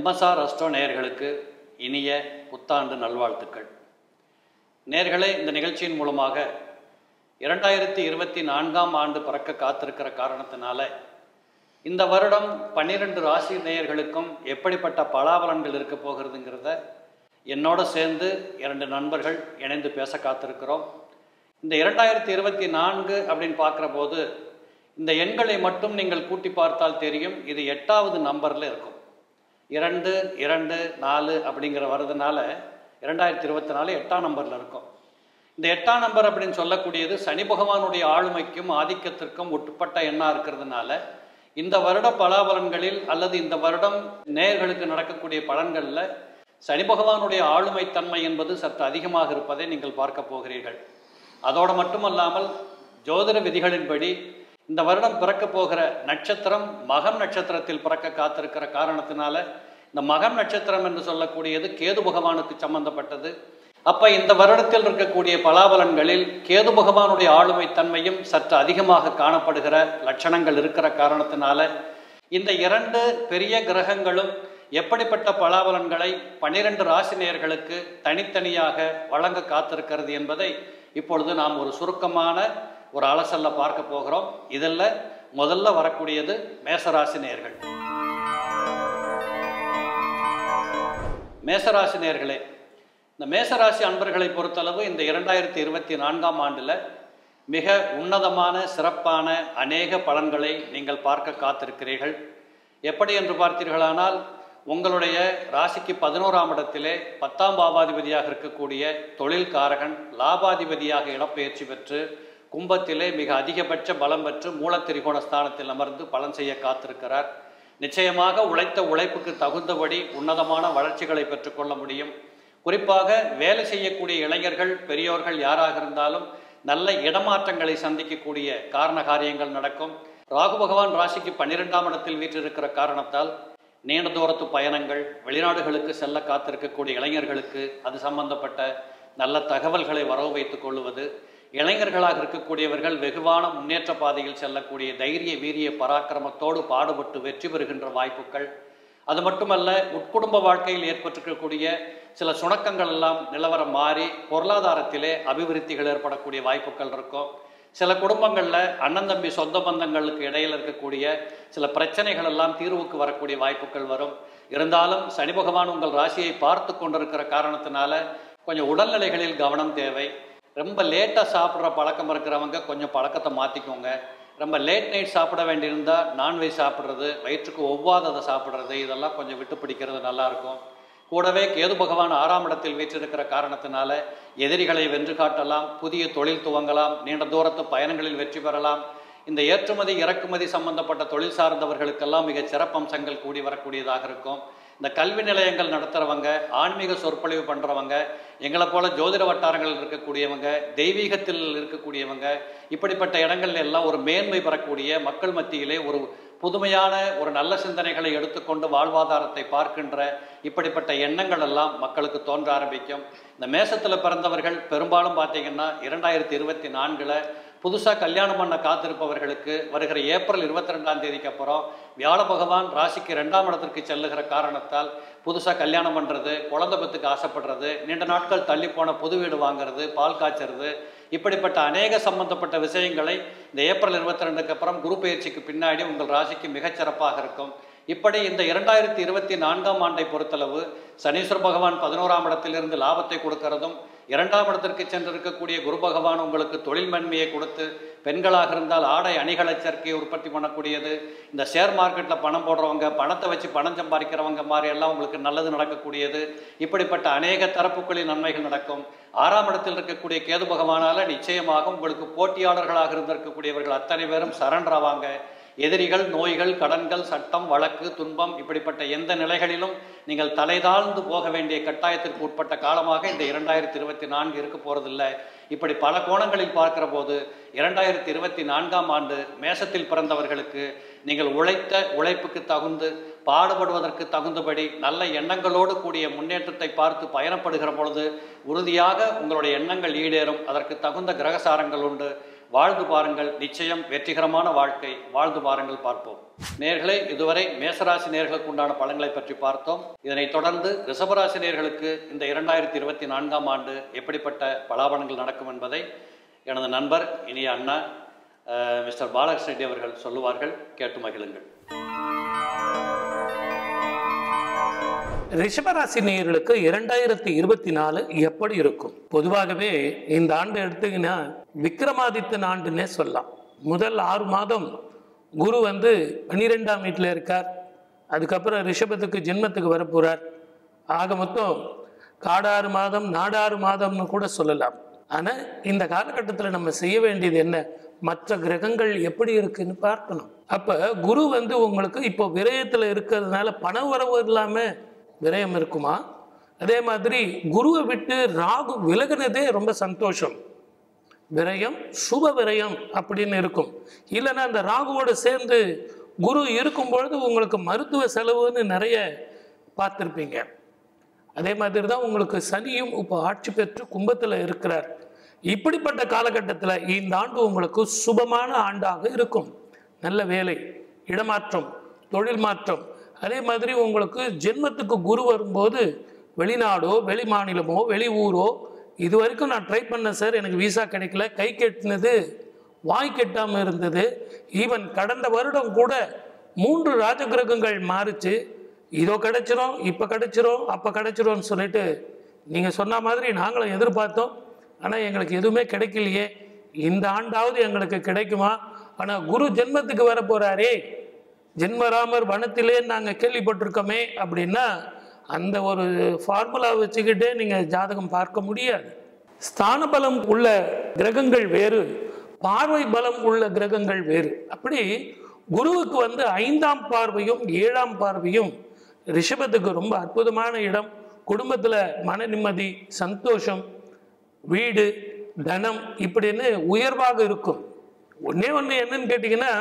MSR astro நேயர்களுக்கு இனிய புத்தாண்டு நல்வாழ்த்துக்கள் நேர்களே இந்த நிகழ்ச்சியின் மூலமாக இரண்டாயிரத்தி இருபத்தி நான்காம் ஆண்டு பிறக்க காத்திருக்கிற காரணத்தினால இந்த வருடம் பன்னிரண்டு ராசி நேயர்களுக்கும் எப்படிப்பட்ட பலாபலன்கள் இருக்க போகிறதுங்கிறத என்னோட சேர்ந்து இரண்டு நண்பர்கள் இணைந்து பேச காத்திருக்கிறோம் இந்த இரண்டாயிரத்தி இருபத்தி நான்கு அப்படின்னு பார்க்குற போது இந்த எண்களை மட்டும் நீங்கள் கூட்டி பார்த்தால் தெரியும் இது எட்டாவது நம்பரில் இருக்கும் இரண்டு இரண்டு நாலு அப்படிங்கிற வர்றதுனால இரண்டாயிரத்தி இருபத்தி நாலு எட்டாம் நம்பரில் இருக்கும் இந்த எட்டாம் நம்பர் அப்படின்னு சொல்லக்கூடியது சனி பகவானுடைய ஆளுமைக்கும் ஆதிக்கத்திற்கும் உட்பட்ட எண்ணாக இருக்கிறதுனால இந்த வருட பலாபலன்களில் அல்லது இந்த வருடம் நேயர்களுக்கு நடக்கக்கூடிய பலன்களில் சனி பகவானுடைய ஆளுமை தன்மை என்பது சற்று அதிகமாக இருப்பதை நீங்கள் பார்க்க போகிறீர்கள் அதோடு மட்டுமல்லாமல் ஜோதிட விதிகளின்படி இந்த வருடம் பிறக்க போகிற நட்சத்திரம் மகம் நட்சத்திரத்தில் பிறக்க காத்திருக்கிற காரணத்தினால இந்த மகம் நட்சத்திரம் என்று சொல்லக்கூடியது கேது பகவானுக்கு சம்பந்தப்பட்டது அப்ப இந்த வருடத்தில் இருக்கக்கூடிய பலாபலன்களில் கேது பகவானுடைய ஆளுமை தன்மையும் சற்று அதிகமாக காணப்படுகிற லட்சணங்கள் இருக்கிற காரணத்தினால இந்த இரண்டு பெரிய கிரகங்களும் எப்படிப்பட்ட பலாபலன்களை பன்னிரண்டு ராசினியர்களுக்கு தனித்தனியாக வழங்க காத்திருக்கிறது என்பதை இப்பொழுது நாம் ஒரு சுருக்கமான ஒரு அலசல்ல பார்க்க போகிறோம் இதில் முதல்ல வரக்கூடியது மேசராசி நேர்கள் மேசராசி நேர்களே இந்த மேசராசி அன்பர்களை பொறுத்தளவு இந்த இரண்டாயிரத்தி இருபத்தி நான்காம் ஆண்டில் மிக உன்னதமான சிறப்பான அநேக பலன்களை நீங்கள் பார்க்க காத்திருக்கிறீர்கள் எப்படி என்று பார்த்தீர்களானால் உங்களுடைய ராசிக்கு பதினோராம் இடத்திலே பத்தாம் பாவாதிபதியாக இருக்கக்கூடிய தொழில் காரகன் லாபாதிபதியாக இடப்பெயர்ச்சி பெற்று கும்பத்திலே மிக அதிகபட்ச பலம் பெற்று மூலத்திரிகோண ஸ்தானத்தில் அமர்ந்து பலன் செய்ய காத்திருக்கிறார் நிச்சயமாக உழைத்த உழைப்புக்கு தகுந்தபடி உன்னதமான வளர்ச்சிகளை பெற்றுக்கொள்ள முடியும் குறிப்பாக வேலை செய்யக்கூடிய இளைஞர்கள் பெரியோர்கள் யாராக இருந்தாலும் நல்ல இடமாற்றங்களை சந்திக்கக்கூடிய காரண காரியங்கள் நடக்கும் ராகு பகவான் ராசிக்கு பன்னிரெண்டாம் இடத்தில் வீற்றிருக்கிற காரணத்தால் நீண்ட தூரத்து பயணங்கள் வெளிநாடுகளுக்கு செல்ல காத்திருக்கக்கூடிய இளைஞர்களுக்கு அது சம்பந்தப்பட்ட நல்ல தகவல்களை வரவு வைத்துக் கொள்வது இளைஞர்களாக இருக்கக்கூடியவர்கள் வெகுவான முன்னேற்ற பாதையில் செல்லக்கூடிய தைரிய வீரிய பராக்கிரமத்தோடு பாடுபட்டு வெற்றி பெறுகின்ற வாய்ப்புகள் அது மட்டுமல்ல உட்குடும்ப வாழ்க்கையில் ஏற்பட்டிருக்கக்கூடிய சில சுணக்கங்கள் எல்லாம் நிலவரம் மாறி பொருளாதாரத்திலே அபிவிருத்திகள் ஏற்படக்கூடிய வாய்ப்புகள் இருக்கும் சில குடும்பங்களில் அண்ணன் தம்பி சொந்த பந்தங்களுக்கு இடையில் இருக்கக்கூடிய சில பிரச்சனைகள் எல்லாம் தீர்வுக்கு வரக்கூடிய வாய்ப்புகள் வரும் இருந்தாலும் சனி பகவான் உங்கள் ராசியை பார்த்து கொண்டிருக்கிற காரணத்தினால கொஞ்சம் உடல்நிலைகளில் கவனம் தேவை ரொம்ப லேட்டாக சாப்பிட்ற பழக்கம் இருக்கிறவங்க கொஞ்சம் பழக்கத்தை மாற்றிக்கோங்க ரொம்ப லேட் நைட் சாப்பிட வேண்டியிருந்தால் நான்வெஜ் சாப்பிட்றது வயிற்றுக்கு ஒவ்வாததை சாப்பிட்றது இதெல்லாம் கொஞ்சம் விட்டு பிடிக்கிறது நல்லாயிருக்கும் கூடவே கேது பகவான் ஆறாம் இடத்தில் வீற்றிருக்கிற காரணத்தினால எதிரிகளை வென்று காட்டலாம் புதிய தொழில் துவங்கலாம் நீண்ட தூரத்து பயணங்களில் வெற்றி பெறலாம் இந்த ஏற்றுமதி இறக்குமதி சம்பந்தப்பட்ட தொழில் சார்ந்தவர்களுக்கெல்லாம் மிக சிறப்பம்சங்கள் கூடி வரக்கூடியதாக இருக்கும் இந்த கல்வி நிலையங்கள் நடத்துகிறவங்க ஆன்மீக சொற்பொழிவு பண்ணுறவங்க எங்களை போல ஜோதிட வட்டாரங்கள் இருக்கக்கூடியவங்க தெய்வீகத்தில் இருக்கக்கூடியவங்க இப்படிப்பட்ட இடங்கள்ல எல்லாம் ஒரு மேன்மை பெறக்கூடிய மக்கள் மத்தியிலே ஒரு புதுமையான ஒரு நல்ல சிந்தனைகளை எடுத்துக்கொண்டு வாழ்வாதாரத்தை பார்க்கின்ற இப்படிப்பட்ட எண்ணங்கள் எல்லாம் மக்களுக்கு தோன்ற ஆரம்பிக்கும் இந்த மேசத்தில் பிறந்தவர்கள் பெரும்பாலும் பார்த்தீங்கன்னா இரண்டாயிரத்தி இருபத்தி நான்கில் புதுசாக கல்யாணம் பண்ண காத்திருப்பவர்களுக்கு வருகிற ஏப்ரல் இருபத்தி ரெண்டாம் தேதிக்கு அப்புறம் வியாழ பகவான் ராசிக்கு ரெண்டாம் இடத்திற்கு செல்லுகிற காரணத்தால் புதுசாக கல்யாணம் பண்ணுறது குழந்தை பத்துக்கு ஆசைப்படுறது நீண்ட நாட்கள் தள்ளி போன புது வீடு வாங்குறது பால் காய்ச்சறது இப்படிப்பட்ட அநேக சம்பந்தப்பட்ட விஷயங்களை இந்த ஏப்ரல் இருபத்தி ரெண்டுக்கு அப்புறம் குரு பயிற்சிக்கு பின்னாடி உங்கள் ராசிக்கு மிகச்சிறப்பாக இருக்கும் இப்படி இந்த இரண்டாயிரத்தி இருபத்தி நான்காம் ஆண்டை பொறுத்தளவு சனீஸ்வர பகவான் பதினோராம் இடத்திலிருந்து லாபத்தை கொடுக்கிறதும் இரண்டாம் இடத்திற்கு சென்றிருக்கக்கூடிய குரு பகவான் உங்களுக்கு தொழில் மேன்மையை கொடுத்து பெண்களாக இருந்தால் ஆடை அணிகளை சேர்க்கையை உற்பத்தி பண்ணக்கூடியது இந்த ஷேர் மார்க்கெட்டில் பணம் போடுறவங்க பணத்தை வச்சு பணம் சம்பாதிக்கிறவங்க மாதிரி எல்லாம் உங்களுக்கு நல்லது நடக்கக்கூடியது இப்படிப்பட்ட அநேக தரப்புகளின் நன்மைகள் நடக்கும் ஆறாம் இடத்தில் இருக்கக்கூடிய கேது பகவானால நிச்சயமாக உங்களுக்கு போட்டியாளர்களாக இருந்திருக்கக்கூடியவர்கள் அத்தனை பேரும் சரண்டர் ஆவாங்க எதிரிகள் நோய்கள் கடன்கள் சட்டம் வழக்கு துன்பம் இப்படிப்பட்ட எந்த நிலைகளிலும் நீங்கள் தலைதாழ்ந்து போக வேண்டிய கட்டாயத்திற்கு உட்பட்ட காலமாக இந்த இரண்டாயிரத்தி இருபத்தி நான்கு இருக்க போறதில்லை இப்படி பல கோணங்களில் பார்க்கிற போது இரண்டாயிரத்தி இருபத்தி நான்காம் ஆண்டு மேசத்தில் பிறந்தவர்களுக்கு நீங்கள் உழைத்த உழைப்புக்கு தகுந்து பாடுபடுவதற்கு தகுந்தபடி நல்ல எண்ணங்களோடு கூடிய முன்னேற்றத்தை பார்த்து பயணப்படுகிற பொழுது உறுதியாக உங்களுடைய எண்ணங்கள் ஈடேறும் அதற்கு தகுந்த கிரகசாரங்கள் உண்டு வாழ்ந்து பாருங்கள் நிச்சயம் வெற்றிகரமான வாழ்க்கை வாழ்ந்து பாருங்கள் பார்ப்போம் நேர்களே இதுவரை மேசராசி நேர்களுக்கு உண்டான பலன்களை பற்றி பார்த்தோம் இதனைத் தொடர்ந்து ரிஷபராசி நேர்களுக்கு இந்த இரண்டாயிரத்தி இருபத்தி நான்காம் ஆண்டு எப்படிப்பட்ட பலாபலன்கள் நடக்கும் என்பதை எனது நண்பர் இனிய அண்ணா அஹ், மிஸ்டர் பாலகிருஷ்ண ரெட்டி அவர்கள் சொல்லுவார்கள் கேட்டு மகிழுங்கள் ரிஷபராசி நேயர்களுக்கு இரண்டாயிரத்தி இருபத்தி நாலு எப்படி இருக்கும் பொதுவாகவே இந்த ஆண்டு எடுத்தீங்கன்னா விக்ரமாதித்தன் ஆண்டுன்னே சொல்லலாம் முதல் ஆறு மாதம் குரு வந்து பன்னிரெண்டாம் வீட்டில் இருக்கார் அதுக்கப்புறம் ரிஷபத்துக்கு ஜென்மத்துக்கு வரப்போறார் ஆக மொத்தம் காடாறு மாதம் நாடாறு மாதம்னு கூட சொல்லலாம் ஆனால் இந்த காலகட்டத்தில் நம்ம செய்ய வேண்டியது என்ன மற்ற கிரகங்கள் எப்படி இருக்குன்னு பார்க்கணும் அப்போ குரு வந்து உங்களுக்கு இப்போ விரயத்தில் இருக்கிறதுனால பண வரவு இல்லாமல் விரயம் இருக்குமா அதே மாதிரி குருவை விட்டு ராகு விலகுனதே ரொம்ப சந்தோஷம் விரயம் சுப விரயம் அப்படின்னு இருக்கும் இல்லைன்னா அந்த ராகுவோடு சேர்ந்து குரு இருக்கும் பொழுது உங்களுக்கு மருத்துவ செலவுன்னு நிறைய பார்த்துருப்பீங்க அதே மாதிரி தான் உங்களுக்கு சனியும் இப்போ ஆட்சி பெற்று கும்பத்தில் இருக்கிறார் இப்படிப்பட்ட காலகட்டத்தில் இந்த ஆண்டு உங்களுக்கு சுபமான ஆண்டாக இருக்கும் நல்ல வேலை இடமாற்றம் தொழில் மாற்றம் அதே மாதிரி உங்களுக்கு ஜென்மத்துக்கு குரு வரும்போது வெளிநாடோ வெளி மாநிலமோ வெளி ஊரோ இது வரைக்கும் நான் ட்ரை பண்ணேன் சார் எனக்கு விசா கிடைக்கல கை கெட்டினது வாய் கெட்டாமல் இருந்தது ஈவன் கடந்த வருடம் கூட மூன்று ராஜகிரகங்கள் மாறுச்சு இதோ கிடைச்சிரும் இப்போ கிடைச்சிரும் அப்போ கிடைச்சிரும்னு சொல்லிட்டு நீங்கள் சொன்ன மாதிரி நாங்களும் எதிர்பார்த்தோம் ஆனால் எங்களுக்கு எதுவுமே கிடைக்கலையே இந்த ஆண்டாவது எங்களுக்கு கிடைக்குமா ஆனால் குரு ஜென்மத்துக்கு வர போகிறாரே ஜென்மராமர் வனத்திலே நாங்கள் கேள்விப்பட்டிருக்கோமே அப்படின்னா அந்த ஒரு ஃபார்முலா வச்சுக்கிட்டே நீங்கள் ஜாதகம் பார்க்க முடியாது ஸ்தான பலம் உள்ள கிரகங்கள் வேறு பார்வை பலம் உள்ள கிரகங்கள் வேறு அப்படி குருவுக்கு வந்து ஐந்தாம் பார்வையும் ஏழாம் பார்வையும் ரிஷபத்துக்கு ரொம்ப அற்புதமான இடம் குடும்பத்தில் மன நிம்மதி சந்தோஷம் வீடு தனம் இப்படின்னு உயர்வாக இருக்கும் ஒண்ணே ஒன்று என்னன்னு கேட்டிங்கன்னா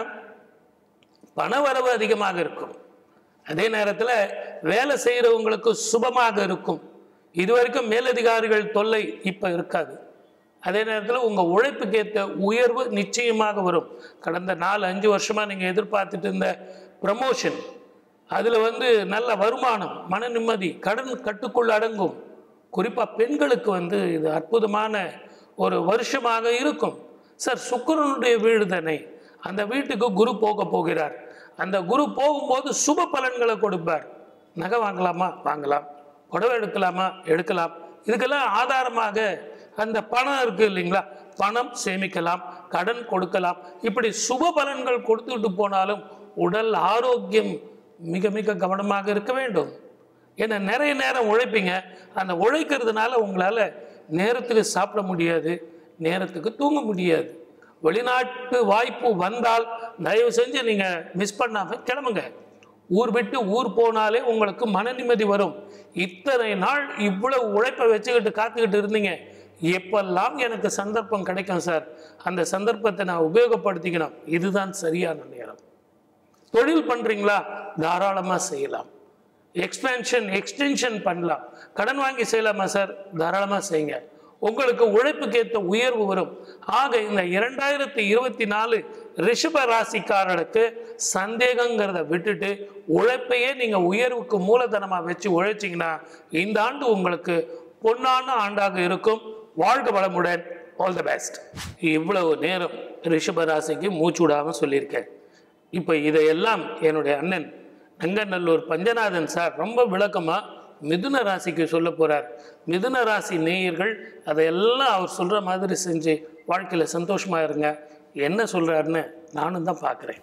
பண வரவு அதிகமாக இருக்கும் அதே நேரத்தில் வேலை செய்கிறவங்களுக்கு சுபமாக இருக்கும் இதுவரைக்கும் மேலதிகாரிகள் தொல்லை இப்போ இருக்காது அதே நேரத்தில் உங்கள் உழைப்புக்கேற்ற உயர்வு நிச்சயமாக வரும் கடந்த நாலு அஞ்சு வருஷமாக நீங்கள் எதிர்பார்த்துட்டு இருந்த ப்ரமோஷன் அதில் வந்து நல்ல வருமானம் மன நிம்மதி கடன் கட்டுக்குள் அடங்கும் குறிப்பாக பெண்களுக்கு வந்து இது அற்புதமான ஒரு வருஷமாக இருக்கும் சார் சுக்கிரனுடைய வீடு தானே அந்த வீட்டுக்கு குரு போக போகிறார் அந்த குரு போகும்போது சுப பலன்களை கொடுப்பார் நகை வாங்கலாமா வாங்கலாம் புடவை எடுக்கலாமா எடுக்கலாம் இதுக்கெல்லாம் ஆதாரமாக அந்த பணம் இருக்கு இல்லைங்களா பணம் சேமிக்கலாம் கடன் கொடுக்கலாம் இப்படி சுப பலன்கள் கொடுத்துட்டு போனாலும் உடல் ஆரோக்கியம் மிக மிக கவனமாக இருக்க வேண்டும் ஏன்னா நிறைய நேரம் உழைப்பீங்க அந்த உழைக்கிறதுனால உங்களால் நேரத்துக்கு சாப்பிட முடியாது நேரத்துக்கு தூங்க முடியாது வெளிநாட்டு வாய்ப்பு வந்தால் தயவு செஞ்சு நீங்கள் மிஸ் பண்ணாமல் கிளம்புங்க ஊர் விட்டு ஊர் போனாலே உங்களுக்கு மன நிம்மதி வரும் இத்தனை நாள் இவ்வளவு உழைப்பை வச்சுக்கிட்டு காத்துக்கிட்டு இருந்தீங்க எப்பெல்லாம் எனக்கு சந்தர்ப்பம் கிடைக்கும் சார் அந்த சந்தர்ப்பத்தை நான் உபயோகப்படுத்திக்கணும் இதுதான் சரியான நேரம் தொழில் பண்ணுறீங்களா தாராளமாக செய்யலாம் எக்ஸ்பேன்ஷன் எக்ஸ்டென்ஷன் பண்ணலாம் கடன் வாங்கி செய்யலாமா சார் தாராளமாக செய்யுங்க உங்களுக்கு உழைப்புக்கேற்ற உயர்வு வரும் ஆக இந்த இரண்டாயிரத்தி இருபத்தி நாலு ரிஷப ராசிக்காரர்களுக்கு சந்தேகங்கிறத விட்டுட்டு உழைப்பையே நீங்கள் உயர்வுக்கு மூலதனமாக வச்சு உழைச்சிங்கன்னா இந்த ஆண்டு உங்களுக்கு பொன்னான ஆண்டாக இருக்கும் வாழ்க வளமுடன் ஆல் த பெஸ்ட் இவ்வளவு நேரம் ரிஷப ராசிக்கு மூச்சு விடாமல் சொல்லியிருக்கேன் இப்போ இதையெல்லாம் என்னுடைய அண்ணன் நங்கநல்லூர் பஞ்சநாதன் சார் ரொம்ப விளக்கமாக மிதுன ராசிக்கு சொல்ல போகிறார் மிதுன ராசி நேயர்கள் அதையெல்லாம் அவர் சொல்கிற மாதிரி செஞ்சு வாழ்க்கையில் சந்தோஷமாக இருங்க என்ன சொல்கிறாருன்னு நானும் தான் பார்க்குறேன்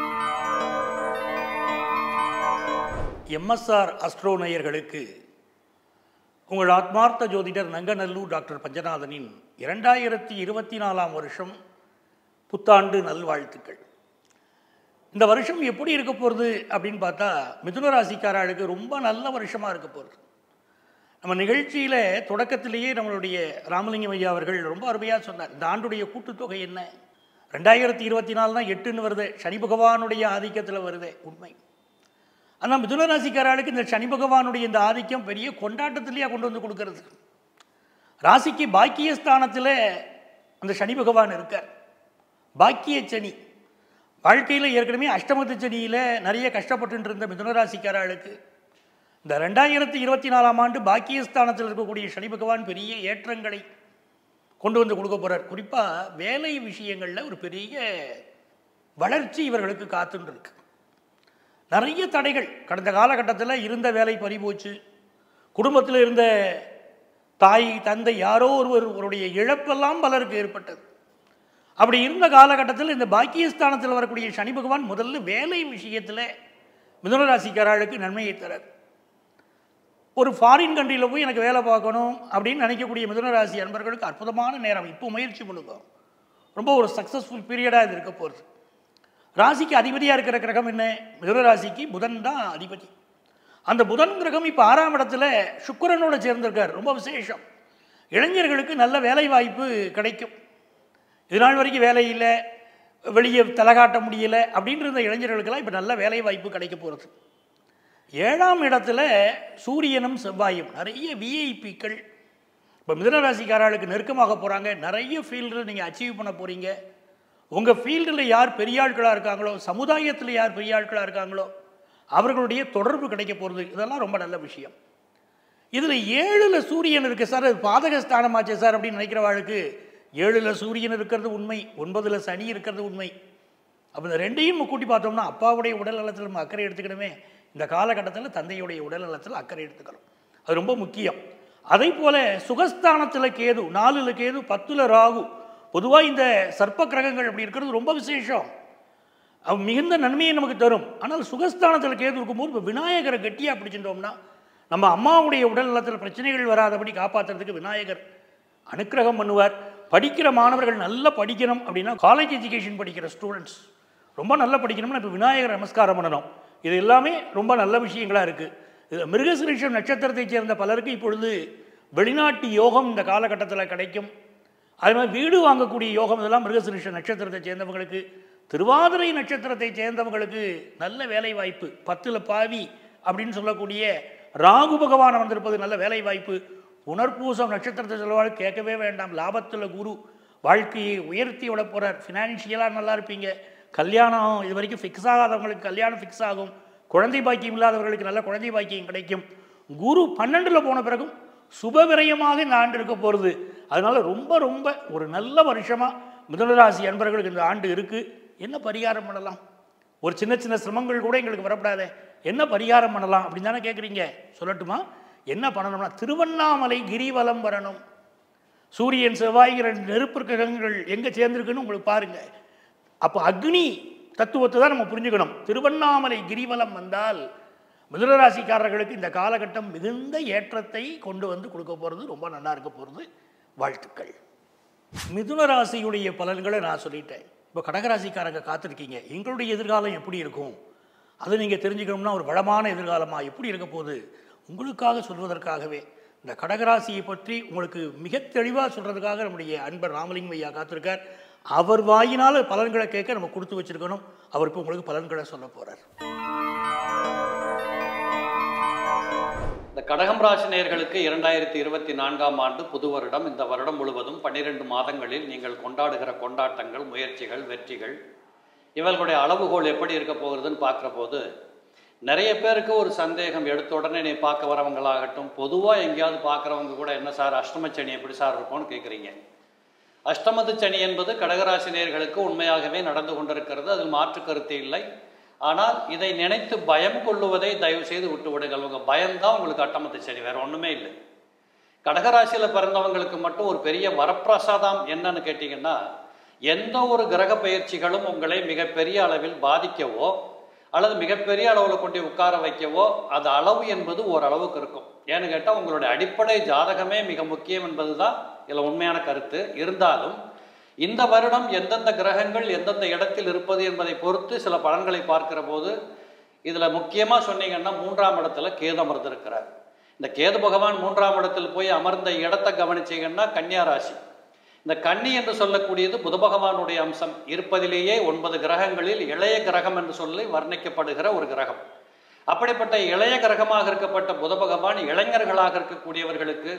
எம்எஸ்ஆர் அஸ்ட்ரோ நேயர்களுக்கு உங்கள் ஆத்மார்த்த ஜோதிடர் நங்கநல்லூர் டாக்டர் பஞ்சநாதனின் இரண்டாயிரத்தி இருபத்தி நாலாம் வருஷம் புத்தாண்டு நல்வாழ்த்துக்கள் இந்த வருஷம் எப்படி இருக்க போகிறது அப்படின்னு பார்த்தா மிதுன ராசிக்காரர்களுக்கு ரொம்ப நல்ல வருஷமாக இருக்க போகிறது நம்ம நிகழ்ச்சியில் தொடக்கத்திலேயே நம்மளுடைய ராமலிங்கம் ஐயா அவர்கள் ரொம்ப அருமையாக சொன்னார் இந்த ஆண்டுடைய கூட்டுத்தொகை என்ன ரெண்டாயிரத்தி இருபத்தி நாலுனா எட்டுன்னு வருது சனி பகவானுடைய ஆதிக்கத்தில் வருதே உண்மை ஆனால் மிதுன ராசிக்காரர்களுக்கு இந்த சனி பகவானுடைய இந்த ஆதிக்கம் பெரிய கொண்டாட்டத்திலேயே கொண்டு வந்து கொடுக்கறது ராசிக்கு பாக்கியஸ்தானத்தில் அந்த சனி பகவான் இருக்கார் பாக்கிய சனி வாழ்க்கையில் ஏற்கனவே அஷ்டமத்து சனியில் நிறைய கஷ்டப்பட்டு இருந்த மிதுனராசிக்காரர்களுக்கு இந்த ரெண்டாயிரத்தி இருபத்தி நாலாம் ஆண்டு பாக்கியஸ்தானத்தில் இருக்கக்கூடிய சனி பகவான் பெரிய ஏற்றங்களை கொண்டு வந்து கொடுக்க போகிறார் குறிப்பாக வேலை விஷயங்களில் ஒரு பெரிய வளர்ச்சி இவர்களுக்கு காத்துன்னு இருக்கு நிறைய தடைகள் கடந்த காலகட்டத்தில் இருந்த வேலை பறிபோச்சு குடும்பத்தில் இருந்த தாய் தந்தை யாரோ ஒருவருடைய இழப்பெல்லாம் பலருக்கு ஏற்பட்டது அப்படி இருந்த காலகட்டத்தில் இந்த பாக்கியஸ்தானத்தில் வரக்கூடிய சனி பகவான் முதல்ல வேலை விஷயத்தில் மிதுனராசிக்காரர்களுக்கு நன்மையை தரார் ஒரு ஃபாரின் கண்ட்ரியில் போய் எனக்கு வேலை பார்க்கணும் அப்படின்னு நினைக்கக்கூடிய மிதுனராசி அன்பர்களுக்கு அற்புதமான நேரம் இப்போ முயற்சி பண்ணுங்க ரொம்ப ஒரு சக்ஸஸ்ஃபுல் பீரியடாக இது இருக்க போகிறது ராசிக்கு அதிபதியாக இருக்கிற கிரகம் என்ன மிதுனராசிக்கு புதன் தான் அதிபதி அந்த புதன் கிரகம் இப்போ ஆறாம் இடத்துல சுக்கிரனோட சேர்ந்திருக்கார் ரொம்ப விசேஷம் இளைஞர்களுக்கு நல்ல வேலை வாய்ப்பு கிடைக்கும் இது நாள் வரைக்கும் வேலை இல்லை வெளியே தலை காட்ட முடியல அப்படின்னு இருந்த இளைஞர்களுக்கெல்லாம் இப்போ நல்ல வேலை வாய்ப்பு கிடைக்க போகிறது ஏழாம் இடத்துல சூரியனும் செவ்வாயும் நிறைய விஐபிக்கள் இப்போ மிதனராசிக்காரர்களுக்கு நெருக்கமாக போகிறாங்க நிறைய ஃபீல்டில் நீங்கள் அச்சீவ் பண்ண போகிறீங்க உங்கள் ஃபீல்டில் யார் பெரிய ஆட்களாக இருக்காங்களோ சமுதாயத்தில் யார் பெரிய ஆட்களாக இருக்காங்களோ அவர்களுடைய தொடர்பு கிடைக்க போகிறது இதெல்லாம் ரொம்ப நல்ல விஷயம் இதில் ஏழில் சூரியன் இருக்குது சார் அது பாதக ஸ்தானமாச்சே சார் அப்படின்னு நினைக்கிறவாளுக்கு ஏழில் சூரியன் இருக்கிறது உண்மை ஒன்பதில் சனி இருக்கிறது உண்மை அப்போ இந்த ரெண்டையும் நம்ம கூட்டி பார்த்தோம்னா அப்பாவுடைய உடல் நலத்தில் நம்ம அக்கறை எடுத்துக்கணுமே இந்த காலகட்டத்தில் தந்தையுடைய உடல் நலத்தில் அக்கறை எடுத்துக்கணும் அது ரொம்ப முக்கியம் அதே போல் சுகஸ்தானத்தில் கேது நாலில் கேது பத்தில் ராகு பொதுவாக இந்த சர்ப்ப கிரகங்கள் அப்படி இருக்கிறது ரொம்ப விசேஷம் அவ மிகுந்த நன்மையை நமக்கு தரும் ஆனால் சுகஸ்தானத்தில் கேது இருக்கும்போது இப்போ விநாயகரை கட்டியாக பிடிச்சிட்டோம்னா நம்ம அம்மாவுடைய உடல் நலத்தில் பிரச்சனைகள் வராதபடி காப்பாற்றுறதுக்கு விநாயகர் அனுக்கிரகம் பண்ணுவார் படிக்கிற மாணவர்கள் நல்லா படிக்கணும் அப்படின்னா காலேஜ் எஜுகேஷன் படிக்கிற ஸ்டூடெண்ட்ஸ் ரொம்ப நல்லா படிக்கணும்னா இப்போ விநாயகர் நமஸ்காரம் பண்ணணும் இது எல்லாமே ரொம்ப நல்ல விஷயங்களாக இருக்குது இது மிருகசிரீஷம் நட்சத்திரத்தைச் சேர்ந்த பலருக்கு இப்பொழுது வெளிநாட்டு யோகம் இந்த காலகட்டத்தில் கிடைக்கும் அது மாதிரி வீடு வாங்கக்கூடிய யோகம் இதெல்லாம் மிருகசிரீஷ நட்சத்திரத்தை சேர்ந்தவங்களுக்கு திருவாதிரை நட்சத்திரத்தை சேர்ந்தவங்களுக்கு நல்ல வேலை வாய்ப்பு பத்தில் பாவி அப்படின்னு சொல்லக்கூடிய ராகு பகவான் வந்திருப்பது நல்ல வேலை வாய்ப்பு புனர்பூசம் நட்சத்திரத்தை செல்வாள் கேட்கவே வேண்டாம் லாபத்தில் குரு வாழ்க்கையை உயர்த்தி விட போகிறார் ஃபினான்ஷியலாக நல்லா இருப்பீங்க கல்யாணம் இது வரைக்கும் ஃபிக்ஸ் ஆகாதவங்களுக்கு கல்யாணம் ஃபிக்ஸ் ஆகும் குழந்தை பாக்கியம் இல்லாதவர்களுக்கு நல்ல குழந்தை பாக்கியம் கிடைக்கும் குரு பன்னெண்டில் போன பிறகும் சுப விரயமாக இந்த ஆண்டு இருக்க போகிறது அதனால் ரொம்ப ரொம்ப ஒரு நல்ல வருஷமாக மிதுனராசி அன்பர்களுக்கு இந்த ஆண்டு இருக்குது என்ன பரிகாரம் பண்ணலாம் ஒரு சின்ன சின்ன சிரமங்கள் கூட எங்களுக்கு வரப்படாதே என்ன பரிகாரம் பண்ணலாம் அப்படின்னு தானே கேட்குறீங்க சொல்லட்டுமா என்ன பண்ணணும்னா திருவண்ணாமலை கிரிவலம் வரணும் சூரியன் செவ்வாய் ரெண்டு நெருப்பு கிரகங்கள் எங்கே சேர்ந்துருக்குன்னு உங்களுக்கு பாருங்கள் அப்போ அக்னி தத்துவத்தை தான் நம்ம புரிஞ்சுக்கணும் திருவண்ணாமலை கிரிவலம் வந்தால் மிதுனராசிக்காரர்களுக்கு இந்த காலகட்டம் மிகுந்த ஏற்றத்தை கொண்டு வந்து கொடுக்க போகிறது ரொம்ப நல்லா இருக்க போகிறது வாழ்த்துக்கள் மிதுன ராசியுடைய பலன்களை நான் சொல்லிட்டேன் இப்போ கடகராசிக்காரங்க காத்திருக்கீங்க எங்களுடைய எதிர்காலம் எப்படி இருக்கும் அதை நீங்கள் தெரிஞ்சுக்கணும்னா ஒரு வளமான எதிர்காலமாக எப்படி இருக்க போகுது உங்களுக்காக சொல்வதற்காகவே இந்த கடகராசியை பற்றி உங்களுக்கு மிக தெளிவாக சொல்கிறதுக்காக நம்முடைய அன்பர் ராமலிங்கம் ஐயா காத்திருக்கார் அவர் வாயினால் பலன்களை கேட்க நம்ம கொடுத்து வச்சிருக்கணும் அவர் இப்போ உங்களுக்கு பலன்களை சொல்ல போகிறார் இந்த கடகம் ராசி நேயர்களுக்கு இரண்டாயிரத்தி இருபத்தி நான்காம் ஆண்டு புது வருடம் இந்த வருடம் முழுவதும் பன்னிரெண்டு மாதங்களில் நீங்கள் கொண்டாடுகிற கொண்டாட்டங்கள் முயற்சிகள் வெற்றிகள் இவர்களுடைய அளவுகோல் எப்படி இருக்க போகிறதுன்னு பார்க்குற போது நிறைய பேருக்கு ஒரு சந்தேகம் எடுத்த உடனே நீ பார்க்க வரவங்களாகட்டும் பொதுவாக எங்கேயாவது பார்க்குறவங்க கூட என்ன சார் அஷ்டமச்சனி எப்படி சார் இருக்கும்னு கேட்குறீங்க அஷ்டமது சனி என்பது கடகராசி நேயர்களுக்கு உண்மையாகவே நடந்து கொண்டிருக்கிறது அதில் மாற்று கருத்து இல்லை ஆனால் இதை நினைத்து பயம் கொள்ளுவதை தயவு செய்து விட்டு விடுங்கள் உங்கள் பயம்தான் உங்களுக்கு அட்டமத்து சனி வேற ஒன்றுமே இல்லை கடகராசியில் பிறந்தவங்களுக்கு மட்டும் ஒரு பெரிய வரப்பிரசாதம் என்னன்னு கேட்டிங்கன்னா எந்த ஒரு கிரக பயிற்சிகளும் உங்களை மிகப்பெரிய அளவில் பாதிக்கவோ அல்லது மிகப்பெரிய அளவில் கொண்டு உட்கார வைக்கவோ அது அளவு என்பது ஓரளவுக்கு இருக்கும் ஏன்னு கேட்டால் உங்களுடைய அடிப்படை ஜாதகமே மிக முக்கியம் என்பது தான் இதில் உண்மையான கருத்து இருந்தாலும் இந்த வருடம் எந்தெந்த கிரகங்கள் எந்தெந்த இடத்தில் இருப்பது என்பதை பொறுத்து சில பலன்களை பார்க்கிற போது இதில் முக்கியமாக சொன்னீங்கன்னா மூன்றாம் இடத்துல கேது அமர்ந்திருக்கிறார் இந்த கேது பகவான் மூன்றாம் இடத்தில் போய் அமர்ந்த இடத்தை கவனிச்சீங்கன்னா கன்னியா ராசி இந்த கன்னி என்று சொல்லக்கூடியது புத பகவானுடைய அம்சம் இருப்பதிலேயே ஒன்பது கிரகங்களில் இளைய கிரகம் என்று சொல்லி வர்ணிக்கப்படுகிற ஒரு கிரகம் அப்படிப்பட்ட இளைய கிரகமாக இருக்கப்பட்ட புத பகவான் இளைஞர்களாக இருக்கக்கூடியவர்களுக்கு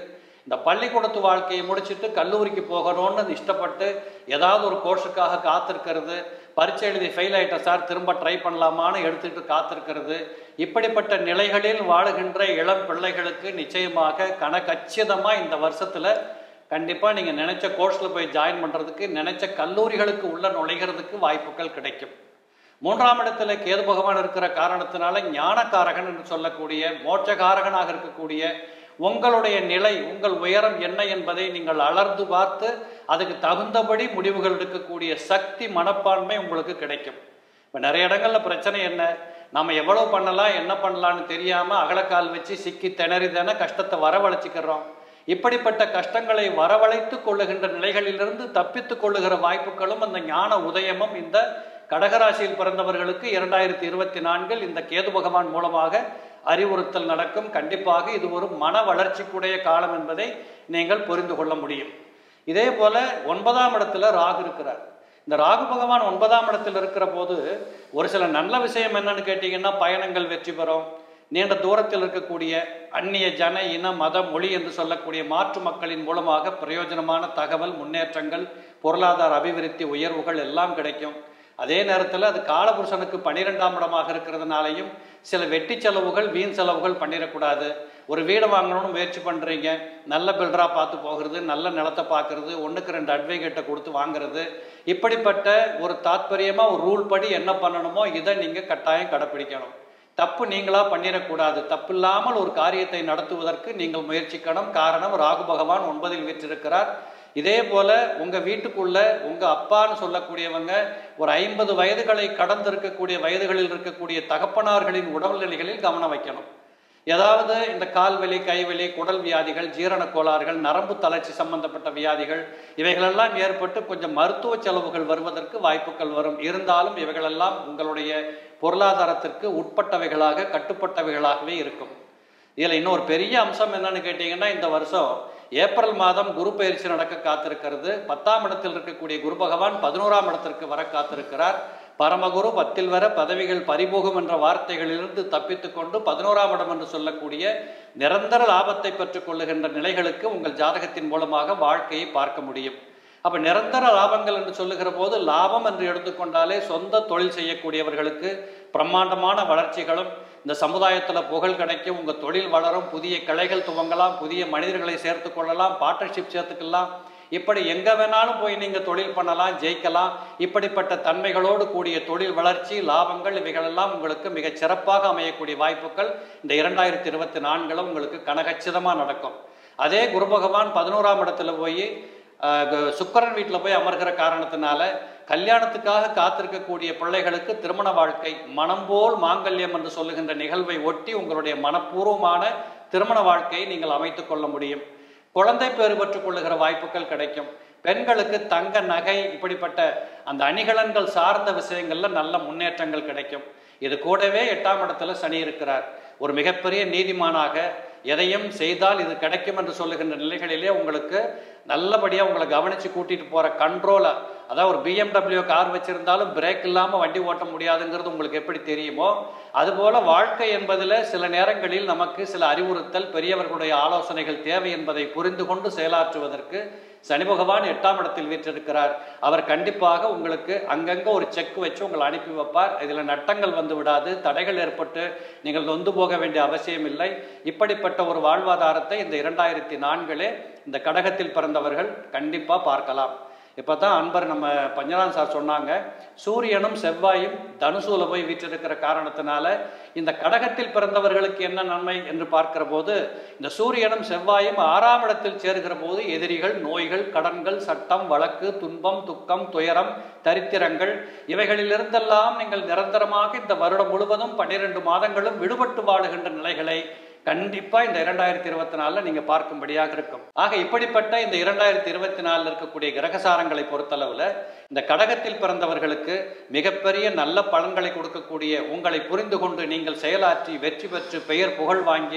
இந்த பள்ளிக்கூடத்து வாழ்க்கையை முடிச்சுட்டு கல்லூரிக்கு போகணும்னு இஷ்டப்பட்டு ஏதாவது ஒரு கோர்ஸுக்காக காத்திருக்கிறது பரீட்சை எழுதி ஃபெயில் ஆயிட்ட சார் திரும்ப ட்ரை பண்ணலாமான்னு எடுத்துட்டு காத்திருக்கிறது இப்படிப்பட்ட நிலைகளில் வாழுகின்ற இளம் பிள்ளைகளுக்கு நிச்சயமாக கணக்கச்சிதமாக இந்த வருஷத்தில் கண்டிப்பாக நீங்கள் நினைச்ச கோர்ஸில் போய் ஜாயின் பண்ணுறதுக்கு நினைச்ச கல்லூரிகளுக்கு உள்ள நுழைகிறதுக்கு வாய்ப்புகள் கிடைக்கும் மூன்றாம் இடத்துல கேது பகவான் இருக்கிற காரணத்தினால ஞானக்காரகன் என்று சொல்லக்கூடிய மோட்சகாரகனாக இருக்கக்கூடிய உங்களுடைய நிலை உங்கள் உயரம் என்ன என்பதை நீங்கள் அளர்ந்து பார்த்து அதுக்கு தகுந்தபடி முடிவுகள் எடுக்கக்கூடிய சக்தி மனப்பான்மை உங்களுக்கு கிடைக்கும் இப்போ நிறைய இடங்கள்ல பிரச்சனை என்ன நம்ம எவ்வளவு பண்ணலாம் என்ன பண்ணலாம்னு தெரியாம அகலக்கால் வச்சு சிக்கி திணறி தானே கஷ்டத்தை வரவழைச்சிக்கிறோம் இப்படிப்பட்ட கஷ்டங்களை வரவழைத்து கொள்ளுகின்ற நிலைகளிலிருந்து தப்பித்து கொள்ளுகிற வாய்ப்புகளும் அந்த ஞான உதயமும் இந்த கடகராசியில் பிறந்தவர்களுக்கு இரண்டாயிரத்தி இருபத்தி நான்கில் இந்த கேது பகவான் மூலமாக அறிவுறுத்தல் நடக்கும் கண்டிப்பாக இது ஒரு மன வளர்ச்சிக்குடைய காலம் என்பதை நீங்கள் புரிந்து கொள்ள முடியும் இதே போல ஒன்பதாம் இடத்துல ராகு இருக்கிறார் இந்த ராகு பகவான் ஒன்பதாம் இடத்தில் இருக்கிற போது ஒரு சில நல்ல விஷயம் என்னன்னு கேட்டீங்கன்னா பயணங்கள் வெற்றி பெறும் நீண்ட தூரத்தில் இருக்கக்கூடிய அந்நிய ஜன இன மத மொழி என்று சொல்லக்கூடிய மாற்று மக்களின் மூலமாக பிரயோஜனமான தகவல் முன்னேற்றங்கள் பொருளாதார அபிவிருத்தி உயர்வுகள் எல்லாம் கிடைக்கும் அதே நேரத்தில் அது காலபுருஷனுக்கு பன்னிரெண்டாம் இடமாக இருக்கிறதுனாலையும் சில வெட்டி செலவுகள் வீண் செலவுகள் பண்ணிடக்கூடாது ஒரு வீடை வாங்கணும்னு முயற்சி பண்ணுறீங்க நல்ல பில்டராக பார்த்து போகிறது நல்ல நிலத்தை பார்க்கறது ஒன்றுக்கு ரெண்டு அட்வொகேட்டை கொடுத்து வாங்குறது இப்படிப்பட்ட ஒரு தாத்பரியமாக ஒரு ரூல் படி என்ன பண்ணணுமோ இதை நீங்கள் கட்டாயம் கடைப்பிடிக்கணும் தப்பு நீங்களா பண்ணிடக்கூடாது தப்பு இல்லாமல் ஒரு காரியத்தை நடத்துவதற்கு நீங்கள் முயற்சிக்கணும் காரணம் ராகு பகவான் ஒன்பதில் வீற்றிருக்கிறார் இதே போல உங்க வீட்டுக்குள்ள உங்க அப்பான்னு சொல்லக்கூடியவங்க ஒரு ஐம்பது வயதுகளை கடந்து இருக்கக்கூடிய வயதுகளில் இருக்கக்கூடிய தகப்பனார்களின் உடல்நிலைகளில் கவனம் வைக்கணும் ஏதாவது இந்த கால்வலி கைவலி குடல் வியாதிகள் ஜீரண கோளாறுகள் நரம்பு தளர்ச்சி சம்பந்தப்பட்ட வியாதிகள் இவைகளெல்லாம் ஏற்பட்டு கொஞ்சம் மருத்துவ செலவுகள் வருவதற்கு வாய்ப்புகள் வரும் இருந்தாலும் இவைகளெல்லாம் உங்களுடைய பொருளாதாரத்திற்கு உட்பட்டவைகளாக கட்டுப்பட்டவைகளாகவே இருக்கும் இதில் இன்னொரு பெரிய அம்சம் என்னன்னு கேட்டிங்கன்னா இந்த வருஷம் ஏப்ரல் மாதம் குரு பயிற்சி நடக்க காத்திருக்கிறது பத்தாம் இடத்தில் இருக்கக்கூடிய குரு பகவான் பதினோராம் இடத்திற்கு வர காத்திருக்கிறார் பரமகுரு பத்தில் வர பதவிகள் பறிபோகும் என்ற வார்த்தைகளிலிருந்து தப்பித்துக் கொண்டு பதினோராம் இடம் என்று சொல்லக்கூடிய நிரந்தர லாபத்தை பெற்றுக் கொள்ளுகின்ற நிலைகளுக்கு உங்கள் ஜாதகத்தின் மூலமாக வாழ்க்கையை பார்க்க முடியும் அப்ப நிரந்தர லாபங்கள் என்று சொல்லுகிற போது லாபம் என்று எடுத்துக்கொண்டாலே சொந்த தொழில் செய்யக்கூடியவர்களுக்கு பிரம்மாண்டமான வளர்ச்சிகளும் இந்த சமுதாயத்தில் புகழ் கிடைக்கும் உங்கள் தொழில் வளரும் புதிய கிளைகள் துவங்கலாம் புதிய மனிதர்களை சேர்த்து கொள்ளலாம் பார்ட்னர்ஷிப் சேர்த்துக்கலாம் இப்படி எங்க வேணாலும் போய் நீங்க தொழில் பண்ணலாம் ஜெயிக்கலாம் இப்படிப்பட்ட தன்மைகளோடு கூடிய தொழில் வளர்ச்சி லாபங்கள் இவைகளெல்லாம் உங்களுக்கு மிகச் சிறப்பாக அமையக்கூடிய வாய்ப்புகள் இந்த இரண்டாயிரத்தி இருபத்தி நான்கில் உங்களுக்கு கனகச்சிதமாக நடக்கும் அதே குரு பகவான் பதினோராம் இடத்துல போய் ஆஹ், கு- சுக்கிரன் வீட்டில் போய் அமர்கிற காரணத்தினால கல்யாணத்துக்காக காத்திருக்கக்கூடிய பிள்ளைகளுக்கு திருமண வாழ்க்கை மனம் போல் மாங்கல்யம் என்று சொல்லுகின்ற நிகழ்வை ஒட்டி உங்களுடைய மனப்பூர்வமான திருமண வாழ்க்கையை நீங்கள் அமைத்துக் கொள்ள முடியும் குழந்தை பேறு பெற்றுக் கொள்ளுகிற வாய்ப்புகள் கிடைக்கும் பெண்களுக்கு தங்க நகை இப்படிப்பட்ட அந்த அணிகலன்கள் சார்ந்த விஷயங்கள்ல நல்ல முன்னேற்றங்கள் கிடைக்கும் இது கூடவே எட்டாம் இடத்துல சனி இருக்கிறார் ஒரு மிகப்பெரிய நீதிமானாக எதையும் செய்தால் இது கிடைக்கும் என்று சொல்லுகின்ற நிலைகளிலே உங்களுக்கு நல்லபடியாக உங்களை கவனித்து கூட்டிகிட்டு போகிற கண்ட்ரோலை அதாவது ஒரு பிஎம்டபிள்யூ கார் வச்சுருந்தாலும் பிரேக் இல்லாமல் வண்டி ஓட்ட முடியாதுங்கிறது உங்களுக்கு எப்படி தெரியுமோ அதுபோல் வாழ்க்கை என்பதில் சில நேரங்களில் நமக்கு சில அறிவுறுத்தல் பெரியவர்களுடைய ஆலோசனைகள் தேவை என்பதை புரிந்து கொண்டு செயலாற்றுவதற்கு சனி பகவான் எட்டாம் இடத்தில் வீற்றிருக்கிறார் அவர் கண்டிப்பாக உங்களுக்கு அங்கங்கே ஒரு செக் வச்சு உங்களை அனுப்பி வைப்பார் இதில் நட்டங்கள் வந்து விடாது தடைகள் ஏற்பட்டு நீங்கள் நொந்து போக வேண்டிய அவசியம் இல்லை இப்படிப்பட்ட ஒரு வாழ்வாதாரத்தை இந்த இரண்டாயிரத்தி நான்கிலே இந்த கடகத்தில் பிறந்தவர்கள் கண்டிப்பாக பார்க்கலாம் இப்போ தான் அன்பர் நம்ம பஞ்சநாதன் சார் சொன்னாங்க சூரியனும் செவ்வாயும் தனுசூல போய் வீற்றிருக்கிற காரணத்தினால இந்த கடகத்தில் பிறந்தவர்களுக்கு என்ன நன்மை என்று பார்க்கிற போது இந்த சூரியனும் செவ்வாயும் ஆறாம் இடத்தில் சேருகிற போது எதிரிகள் நோய்கள் கடன்கள் சட்டம் வழக்கு துன்பம் துக்கம் துயரம் தரித்திரங்கள் இவைகளிலிருந்தெல்லாம் நீங்கள் நிரந்தரமாக இந்த வருடம் முழுவதும் பன்னிரண்டு மாதங்களும் விடுபட்டு வாழுகின்ற நிலைகளை கண்டிப்பா இந்த இரண்டாயிரத்தி இருபத்தி நாலுல நீங்க பார்க்கும்படியாக இருக்கும் ஆக இப்படிப்பட்ட இந்த இரண்டாயிரத்தி இருபத்தி நாலுல இருக்கக்கூடிய கிரகசாரங்களை பொறுத்தளவுல இந்த கடகத்தில் பிறந்தவர்களுக்கு மிகப்பெரிய நல்ல பலன்களை கொடுக்கக்கூடிய உங்களை புரிந்து கொண்டு நீங்கள் செயலாற்றி வெற்றி பெற்று பெயர் புகழ் வாங்கி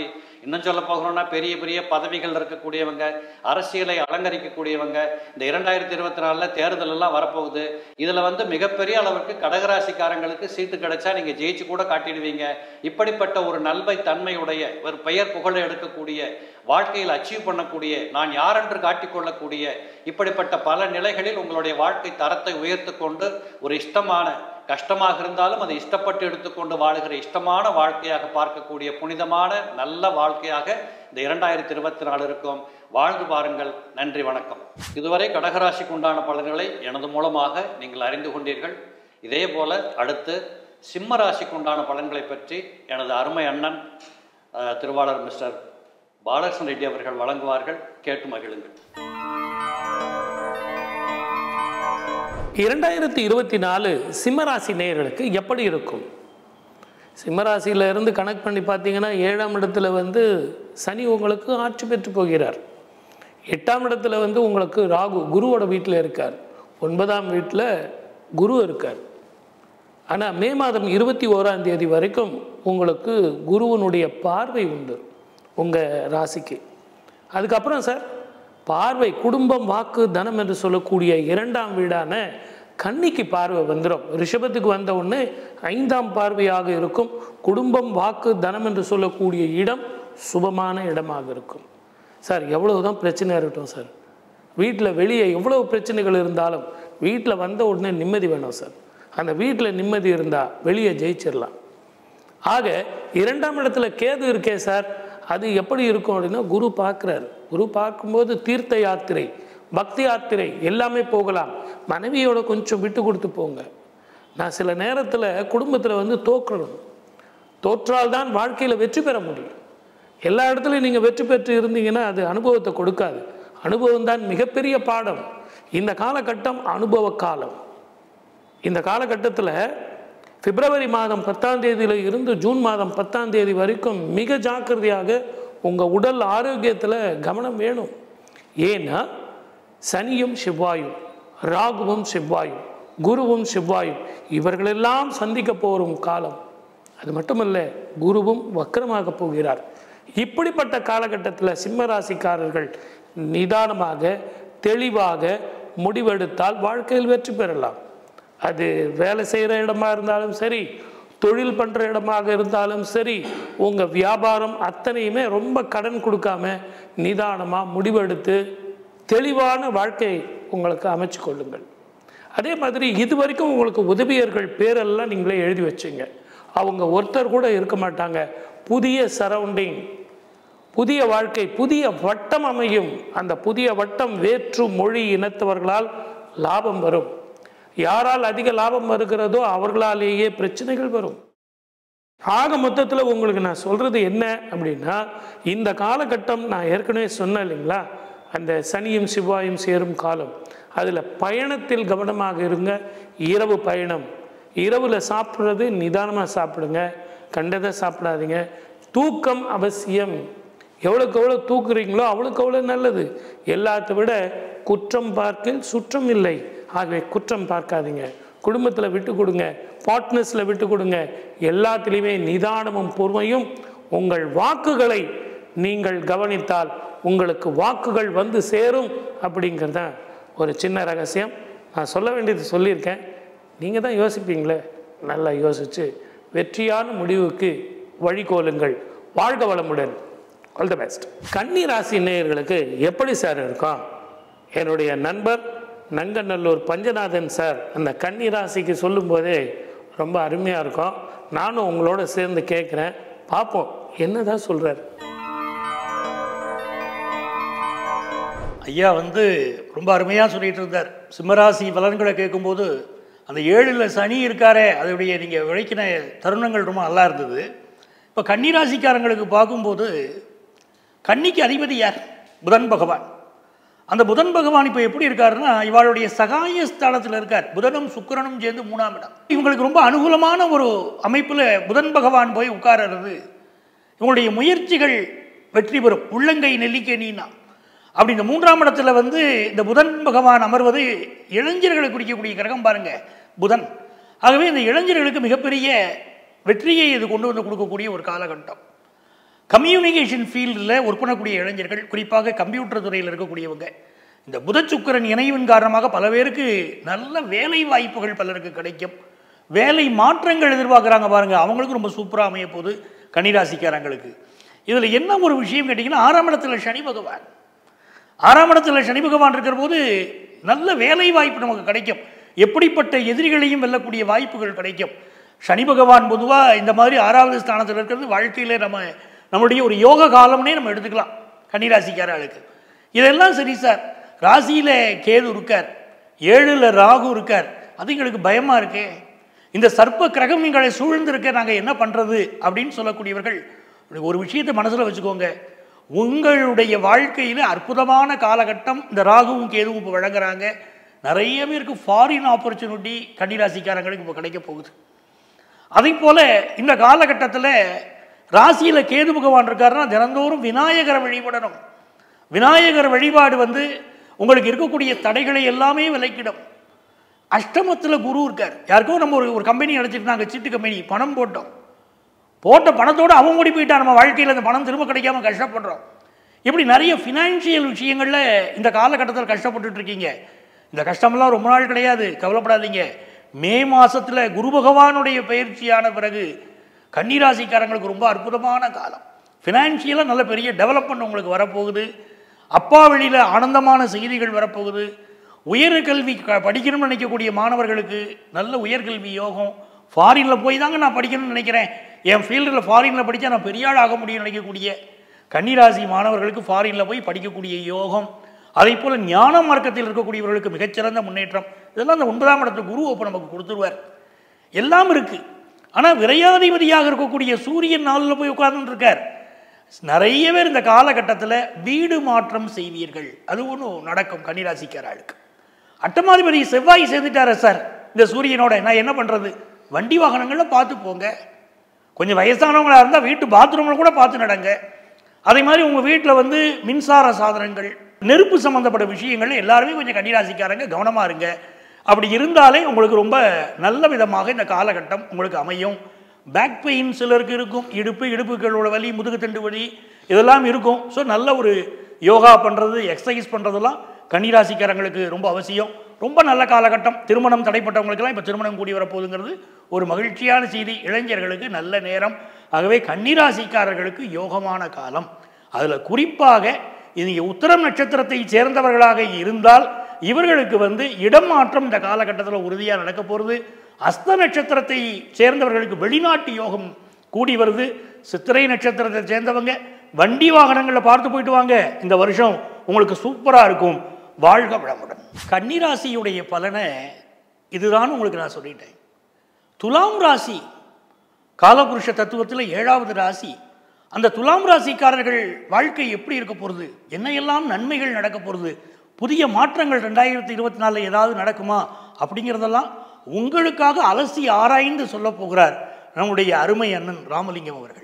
இன்னும் சொல்ல போகணும்னா பெரிய பெரிய பதவிகள் இருக்கக்கூடியவங்க அரசியலை அலங்கரிக்கக்கூடியவங்க இந்த இரண்டாயிரத்தி இருபத்தி நாலில் தேர்தல் எல்லாம் வரப்போகுது இதில் வந்து மிகப்பெரிய அளவுக்கு கடகராசிக்காரங்களுக்கு சீட்டு கிடைச்சா நீங்கள் ஜெயிச்சு கூட காட்டிடுவீங்க இப்படிப்பட்ட ஒரு நல்வை தன்மையுடைய ஒரு பெயர் புகழை எடுக்கக்கூடிய வாழ்க்கையில் அச்சீவ் பண்ணக்கூடிய நான் யாரென்று காட்டிக்கொள்ளக்கூடிய இப்படிப்பட்ட பல நிலைகளில் உங்களுடைய வாழ்க்கை தரத்தை உயர்த்து கொண்டு ஒரு இஷ்டமான கஷ்டமாக இருந்தாலும் அதை இஷ்டப்பட்டு எடுத்துக்கொண்டு வாழுகிற இஷ்டமான வாழ்க்கையாக பார்க்கக்கூடிய புனிதமான நல்ல வாழ்க்கையாக இந்த இரண்டாயிரத்தி இருபத்தி நாலு இருக்கும் வாழ்ந்து பாருங்கள் நன்றி வணக்கம் இதுவரை கடகராசிக்கு உண்டான பலன்களை எனது மூலமாக நீங்கள் அறிந்து கொண்டீர்கள் இதே போல அடுத்து சிம்ம ராசிக்கு உண்டான பலன்களை பற்றி எனது அருமை அண்ணன் அஹ், திருவாளர் மிஸ்டர் பாலகிருஷ்ண ரெட்டி அவர்கள் வழங்குவார்கள் கேட்டு மகிழுங்கள் இரண்டாயிரத்தி இருபத்தி நாலு சிம்மராசி நேயர்களுக்கு எப்படி இருக்கும் சிம்மராசியில இருந்து கணக்கு பண்ணி பார்த்தீங்கன்னா ஏழாம் இடத்துல வந்து சனி உங்களுக்கு ஆட்சி பெற்று போகிறார் எட்டாம் இடத்துல வந்து உங்களுக்கு ராகு குருவோட வீட்டில் இருக்கார் ஒன்பதாம் வீட்டில் குரு இருக்கார் ஆனால் மே மாதம் இருபத்தி ஓராம் தேதி வரைக்கும் உங்களுக்கு குருவனுடைய பார்வை உண்டு உங்கள் ராசிக்கு அதுக்கப்புறம் சார் பார்வை குடும்பம் வாக்கு தனம் என்று சொல்லக்கூடிய இரண்டாம் வீடான கன்னிக்கு பார்வை வந்துடும் ரிஷபத்துக்கு வந்த உடனே ஐந்தாம் பார்வையாக இருக்கும் குடும்பம் வாக்கு தனம் என்று சொல்லக்கூடிய இடம் சுபமான இடமாக இருக்கும் சார் எவ்வளவுதான் பிரச்சனை இருக்கட்டும் சார் வீட்டில் வெளியே எவ்வளவு பிரச்சனைகள் இருந்தாலும் வீட்டில் வந்த உடனே நிம்மதி வேணும் சார் அந்த வீட்டில் நிம்மதி இருந்தால் வெளியே ஜெயிச்சிடலாம் ஆக இரண்டாம் இடத்துல கேது இருக்கே சார் அது எப்படி இருக்கும் அப்படின்னா குரு பார்க்குறாரு குரு பார்க்கும்போது தீர்த்த யாத்திரை பக்தி யாத்திரை எல்லாமே போகலாம் மனைவியோட கொஞ்சம் விட்டு கொடுத்து போங்க நான் சில நேரத்தில் குடும்பத்தில் வந்து தோக்கணும் தோற்றால்தான் வாழ்க்கையில் வெற்றி பெற முடியும் எல்லா இடத்துலையும் நீங்கள் வெற்றி பெற்று இருந்தீங்கன்னா அது அனுபவத்தை கொடுக்காது அனுபவம் தான் மிகப்பெரிய பாடம் இந்த காலகட்டம் அனுபவ காலம் இந்த காலகட்டத்தில் பிப்ரவரி மாதம் பத்தாம் தேதியில் இருந்து ஜூன் மாதம் பத்தாம் தேதி வரைக்கும் மிக ஜாக்கிரதையாக உங்கள் உடல் ஆரோக்கியத்தில் கவனம் வேணும் ஏன்னா சனியும் செவ்வாயும் ராகுவும் செவ்வாயும் குருவும் செவ்வாயும் இவர்களெல்லாம் சந்திக்க போகும் காலம் அது மட்டுமல்ல குருவும் வக்கரமாக போகிறார் இப்படிப்பட்ட காலகட்டத்தில் சிம்ம ராசிக்காரர்கள் நிதானமாக தெளிவாக முடிவெடுத்தால் வாழ்க்கையில் வெற்றி பெறலாம் அது வேலை செய்கிற இடமா இருந்தாலும் சரி தொழில் பண்ணுற இடமாக இருந்தாலும் சரி உங்கள் வியாபாரம் அத்தனையுமே ரொம்ப கடன் கொடுக்காம நிதானமாக முடிவெடுத்து தெளிவான வாழ்க்கை உங்களுக்கு அமைச்சு கொள்ளுங்கள் அதே மாதிரி இது வரைக்கும் உங்களுக்கு உதவியர்கள் பேரெல்லாம் நீங்களே எழுதி வச்சுங்க அவங்க ஒருத்தர் கூட இருக்க மாட்டாங்க புதிய சரௌண்டிங் புதிய வாழ்க்கை புதிய வட்டம் அமையும் அந்த புதிய வட்டம் வேற்று மொழி இனத்தவர்களால் லாபம் வரும் யாரால் அதிக லாபம் வருகிறதோ அவர்களாலேயே பிரச்சனைகள் வரும் ஆக மொத்தத்தில் உங்களுக்கு நான் சொல்கிறது என்ன அப்படின்னா இந்த காலகட்டம் நான் ஏற்கனவே சொன்னேன் இல்லைங்களா அந்த சனியும் செவ்வாயும் சேரும் காலம் அதில் பயணத்தில் கவனமாக இருங்க இரவு பயணம் இரவில் சாப்பிட்றது நிதானமாக சாப்பிடுங்க கண்டதை சாப்பிடாதீங்க தூக்கம் அவசியம் எவ்வளோக்கு எவ்வளோ தூக்குறீங்களோ அவ்வளோக்கு அவ்வளோ நல்லது எல்லாத்தை விட குற்றம் பார்க்கில் சுற்றம் இல்லை ஆகவே குற்றம் பார்க்காதீங்க குடும்பத்தில் விட்டு கொடுங்க பார்ட்னர்ஸில் விட்டு கொடுங்க எல்லாத்துலேயுமே நிதானமும் பொறுமையும் உங்கள் வாக்குகளை நீங்கள் கவனித்தால் உங்களுக்கு வாக்குகள் வந்து சேரும் அப்படிங்கிறது தான் ஒரு சின்ன ரகசியம் நான் சொல்ல வேண்டியது சொல்லியிருக்கேன் நீங்கள் தான் யோசிப்பீங்களே நல்லா யோசித்து வெற்றியான முடிவுக்கு வழிகோலுங்கள் வாழ்க வளமுடன் ஆல் தி பெஸ்ட் கன்னி ராசி நேயர்களுக்கு எப்படி சார் இருக்கும் என்னுடைய நண்பர் நங்கநல்லூர் பஞ்சநாதன் சார் அந்த கன்னி ராசிக்கு சொல்லும்போதே ரொம்ப அருமையாக இருக்கும் நானும் உங்களோட சேர்ந்து கேட்குறேன் பார்ப்போம் என்னதான் சொல்கிறார் ஐயா வந்து ரொம்ப அருமையாக சொல்லிட்டு இருந்தார் சிம்மராசி பலன்களை கேட்கும்போது அந்த ஏழில் சனி இருக்காரே அதோடைய நீங்கள் விளைக்கின தருணங்கள் ரொம்ப நல்லா இருந்தது இப்போ கன்னிராசிக்காரங்களுக்கு பார்க்கும்போது கன்னிக்கு அதிபதி யார் புதன் பகவான் அந்த புதன் பகவான் இப்போ எப்படி இருக்காருன்னா இவளுடைய சகாய ஸ்தானத்தில் இருக்கார் புதனும் சுக்கிரனும் சேர்ந்து மூணாம் இடம் இவங்களுக்கு ரொம்ப அனுகூலமான ஒரு அமைப்பில் புதன் பகவான் போய் உட்கார்றது இவங்களுடைய முயற்சிகள் வெற்றி பெறும் உள்ளங்கை நெல்லிக்கை நீனா அப்படி இந்த மூன்றாம் இடத்துல வந்து இந்த புதன் பகவான் அமர்வது இளைஞர்களை குறிக்கக்கூடிய கிரகம் பாருங்க புதன் ஆகவே இந்த இளைஞர்களுக்கு மிகப்பெரிய வெற்றியை இது கொண்டு வந்து கொடுக்கக்கூடிய ஒரு காலகட்டம் கம்யூனிகேஷன் ஃபீல்டில் ஒர்க் பண்ணக்கூடிய இளைஞர்கள் குறிப்பாக கம்ப்யூட்டர் துறையில் இருக்கக்கூடியவங்க இந்த புதச்சுக்கரன் இணைவின் காரணமாக பல பேருக்கு நல்ல வேலை வாய்ப்புகள் பலருக்கு கிடைக்கும் வேலை மாற்றங்கள் எதிர்பார்க்குறாங்க பாருங்கள் அவங்களுக்கு ரொம்ப சூப்பராக அமைய போகுது கன்னிராசிக்காரங்களுக்கு இதில் என்ன ஒரு விஷயம் கேட்டிங்கன்னா ஆறாம் இடத்துல சனி பகவான் ஆறாம் இடத்துல சனி பகவான் இருக்கிற போது நல்ல வேலை வாய்ப்பு நமக்கு கிடைக்கும் எப்படிப்பட்ட எதிரிகளையும் வெல்லக்கூடிய வாய்ப்புகள் கிடைக்கும் சனி பகவான் பொதுவாக இந்த மாதிரி ஆறாவது ஸ்தானத்தில் இருக்கிறது வாழ்க்கையில் நம்ம நம்மளுடைய ஒரு யோக காலம்னே நம்ம எடுத்துக்கலாம் கன்னிராசிக்காரர்களுக்கு இதெல்லாம் சரி சார் ராசியில் கேது இருக்கார் ஏழில் ராகு இருக்கார் அது எங்களுக்கு பயமாக இருக்கே இந்த சர்ப்ப கிரகம் எங்களை சூழ்ந்திருக்க நாங்கள் என்ன பண்ணுறது அப்படின்னு சொல்லக்கூடியவர்கள் ஒரு விஷயத்தை மனசில் வச்சுக்கோங்க உங்களுடைய வாழ்க்கையில் அற்புதமான காலகட்டம் இந்த ராகுவும் கேதுவும் இப்போ வழங்குறாங்க நிறைய பேருக்கு ஃபாரின் ஆப்பர்ச்சுனிட்டி கன்னிராசிக்காரங்களுக்கு இப்போ கிடைக்க போகுது அதே போல் இந்த காலகட்டத்தில் ராசியில் கேது பகவான் இருக்காருன்னா தினந்தோறும் விநாயகரை வழிபடணும் விநாயகர் வழிபாடு வந்து உங்களுக்கு இருக்கக்கூடிய தடைகளை எல்லாமே விலைக்கிடும் அஷ்டமத்தில் குரு இருக்கார் யாருக்கோ நம்ம ஒரு ஒரு கம்பெனி அழைச்சிட்டு நாங்கள் சீட்டு கம்பெனி பணம் போட்டோம் போட்ட பணத்தோடு அவன் ஓடி போயிட்டா நம்ம வாழ்க்கையில் அந்த பணம் திரும்ப கிடைக்காம கஷ்டப்படுறோம் இப்படி நிறைய ஃபினான்ஷியல் விஷயங்களில் இந்த காலகட்டத்தில் கஷ்டப்பட்டுட்டு இருக்கீங்க இந்த கஷ்டமெல்லாம் ரொம்ப நாள் கிடையாது கவலைப்படாதீங்க மே மாதத்தில் குரு பகவானுடைய பயிற்சியான பிறகு கன்னிராசிக்காரங்களுக்கு ரொம்ப அற்புதமான காலம் ஃபினான்ஷியலாக நல்ல பெரிய டெவலப்மெண்ட் உங்களுக்கு வரப்போகுது அப்பா வழியில் ஆனந்தமான செய்திகள் வரப்போகுது உயர்கல்வி க படிக்கணும்னு நினைக்கக்கூடிய மாணவர்களுக்கு நல்ல உயர்கல்வி யோகம் ஃபாரினில் போய் தாங்க நான் படிக்கணும்னு நினைக்கிறேன் என் ஃபீல்டில் ஃபாரினில் படித்தா நான் பெரிய ஆள் ஆக முடியும்னு நினைக்கக்கூடிய கன்னிராசி மாணவர்களுக்கு ஃபாரினில் போய் படிக்கக்கூடிய யோகம் அதே போல் ஞான மார்க்கத்தில் இருக்கக்கூடியவர்களுக்கு மிகச்சிறந்த முன்னேற்றம் இதெல்லாம் அந்த ஒன்பதாம் இடத்து குரு அப்போ நமக்கு கொடுத்துருவார் எல்லாம் இருக்குது ஆனால் விரையாதிபதியாக இருக்கக்கூடிய சூரியன் நாளில் போய் உட்கார்ந்துட்டு இருக்கார் நிறைய பேர் இந்த காலகட்டத்தில் வீடு மாற்றம் செய்வீர்கள் அது ஒன்றும் நடக்கும் கன்னிராசிக்காரர்களுக்கு அட்டமாதிபதி செவ்வாய் சேர்ந்துட்டார சார் இந்த சூரியனோட நான் என்ன பண்ணுறது வண்டி வாகனங்களில் பார்த்து போங்க கொஞ்சம் வயசானவங்களாக இருந்தால் வீட்டு பாத்ரூமில் கூட பார்த்து நடங்க அதே மாதிரி உங்கள் வீட்டில் வந்து மின்சார சாதனங்கள் நெருப்பு சம்மந்தப்பட்ட விஷயங்கள் எல்லாருமே கொஞ்சம் கன்னிராசிக்காரங்க கவனமாக இருங்க அப்படி இருந்தாலே உங்களுக்கு ரொம்ப நல்ல விதமாக இந்த காலகட்டம் உங்களுக்கு அமையும் பேக் பெயின் சிலருக்கு இருக்கும் இடுப்பு இடுப்புகளோட வலி முதுகுத்தண்டு வலி இதெல்லாம் இருக்கும் ஸோ நல்ல ஒரு யோகா பண்ணுறது எக்ஸசைஸ் பண்ணுறதெல்லாம் கன்னிராசிக்காரங்களுக்கு ரொம்ப அவசியம் ரொம்ப நல்ல காலகட்டம் திருமணம் தடைப்பட்டவங்களுக்கெல்லாம் இப்போ திருமணம் கூடி வரப்போகுதுங்கிறது ஒரு மகிழ்ச்சியான செய்தி இளைஞர்களுக்கு நல்ல நேரம் ஆகவே கன்னிராசிக்காரர்களுக்கு யோகமான காலம் அதில் குறிப்பாக இது உத்தரம் நட்சத்திரத்தை சேர்ந்தவர்களாக இருந்தால் இவர்களுக்கு வந்து இடம் மாற்றம் இந்த காலகட்டத்தில் உறுதியாக நடக்க போகிறது அஸ்த நட்சத்திரத்தை சேர்ந்தவர்களுக்கு வெளிநாட்டு யோகம் கூடி வருது சித்திரை நட்சத்திரத்தை சேர்ந்தவங்க வண்டி வாகனங்களில் பார்த்து போயிட்டு வாங்க இந்த வருஷம் உங்களுக்கு சூப்பராக இருக்கும் வாழ்க வளமுடன் கன்னிராசியுடைய பலனை இதுதான் உங்களுக்கு நான் சொல்லிட்டேன் துலாம் ராசி காலபுருஷ தத்துவத்தில் ஏழாவது ராசி அந்த துலாம் ராசிக்காரர்கள் வாழ்க்கை எப்படி இருக்க போகிறது என்னையெல்லாம் நன்மைகள் நடக்க போகிறது புதிய மாற்றங்கள் ரெண்டாயிரத்தி இருபத்தி நாலில் ஏதாவது நடக்குமா அப்படிங்கிறதெல்லாம் உங்களுக்காக அலசி ஆராய்ந்து சொல்ல போகிறார் நம்முடைய அருமை அண்ணன் ராமலிங்கம் அவர்கள்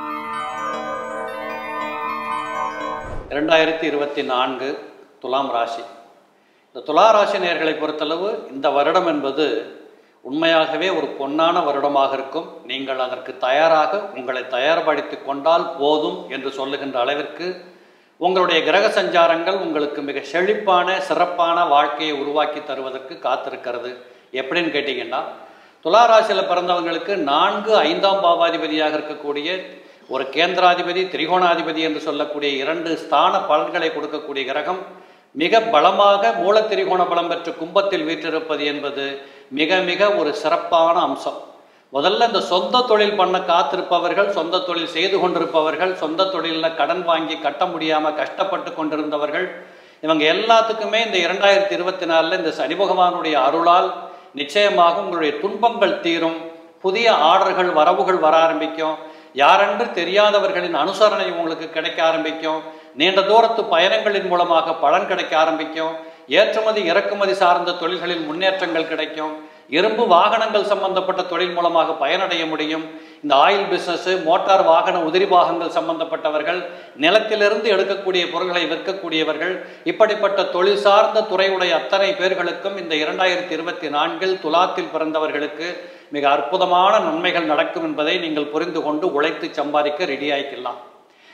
இரண்டாயிரத்தி இருபத்தி நான்கு துலாம் ராசி இந்த துலா ராசி நேர்களை பொறுத்தளவு இந்த வருடம் என்பது உண்மையாகவே ஒரு பொன்னான வருடமாக இருக்கும் நீங்கள் அதற்கு தயாராக உங்களை தயார்படுத்திக் கொண்டால் போதும் என்று சொல்லுகின்ற அளவிற்கு உங்களுடைய கிரக சஞ்சாரங்கள் உங்களுக்கு மிக செழிப்பான சிறப்பான வாழ்க்கையை உருவாக்கி தருவதற்கு காத்திருக்கிறது எப்படின்னு கேட்டிங்கன்னா துலா ராசியில் பிறந்தவங்களுக்கு நான்கு ஐந்தாம் பாவாதிபதியாக இருக்கக்கூடிய ஒரு கேந்திராதிபதி திரிகோணாதிபதி என்று சொல்லக்கூடிய இரண்டு ஸ்தான பலன்களை கொடுக்கக்கூடிய கிரகம் மிக பலமாக மூல திரிகோண பலம் பெற்று கும்பத்தில் வீற்றிருப்பது என்பது மிக மிக ஒரு சிறப்பான அம்சம் முதல்ல இந்த சொந்த தொழில் பண்ண காத்திருப்பவர்கள் சொந்த தொழில் செய்து கொண்டிருப்பவர்கள் சொந்த தொழிலில் கடன் வாங்கி கட்ட முடியாமல் கஷ்டப்பட்டு கொண்டிருந்தவர்கள் இவங்க எல்லாத்துக்குமே இந்த இரண்டாயிரத்தி இருபத்தி நாலில் இந்த சனி பகவானுடைய அருளால் நிச்சயமாக உங்களுடைய துன்பங்கள் தீரும் புதிய ஆர்டர்கள் வரவுகள் வர ஆரம்பிக்கும் யாரென்று தெரியாதவர்களின் அனுசரணை உங்களுக்கு கிடைக்க ஆரம்பிக்கும் நீண்ட தூரத்து பயணங்களின் மூலமாக பலன் கிடைக்க ஆரம்பிக்கும் ஏற்றுமதி இறக்குமதி சார்ந்த தொழில்களில் முன்னேற்றங்கள் கிடைக்கும் இரும்பு வாகனங்கள் சம்பந்தப்பட்ட தொழில் மூலமாக பயனடைய முடியும் இந்த ஆயில் பிஸ்னஸ் மோட்டார் வாகன உதிரி பாகங்கள் சம்பந்தப்பட்டவர்கள் நிலத்திலிருந்து எடுக்கக்கூடிய பொருட்களை விற்கக்கூடியவர்கள் இப்படிப்பட்ட தொழில் சார்ந்த துறையுடைய அத்தனை பேர்களுக்கும் இந்த இரண்டாயிரத்தி இருபத்தி நான்கில் துலாத்தில் பிறந்தவர்களுக்கு மிக அற்புதமான நன்மைகள் நடக்கும் என்பதை நீங்கள் புரிந்து கொண்டு உழைத்து சம்பாதிக்க ரெடி ஆயிக்கலாம்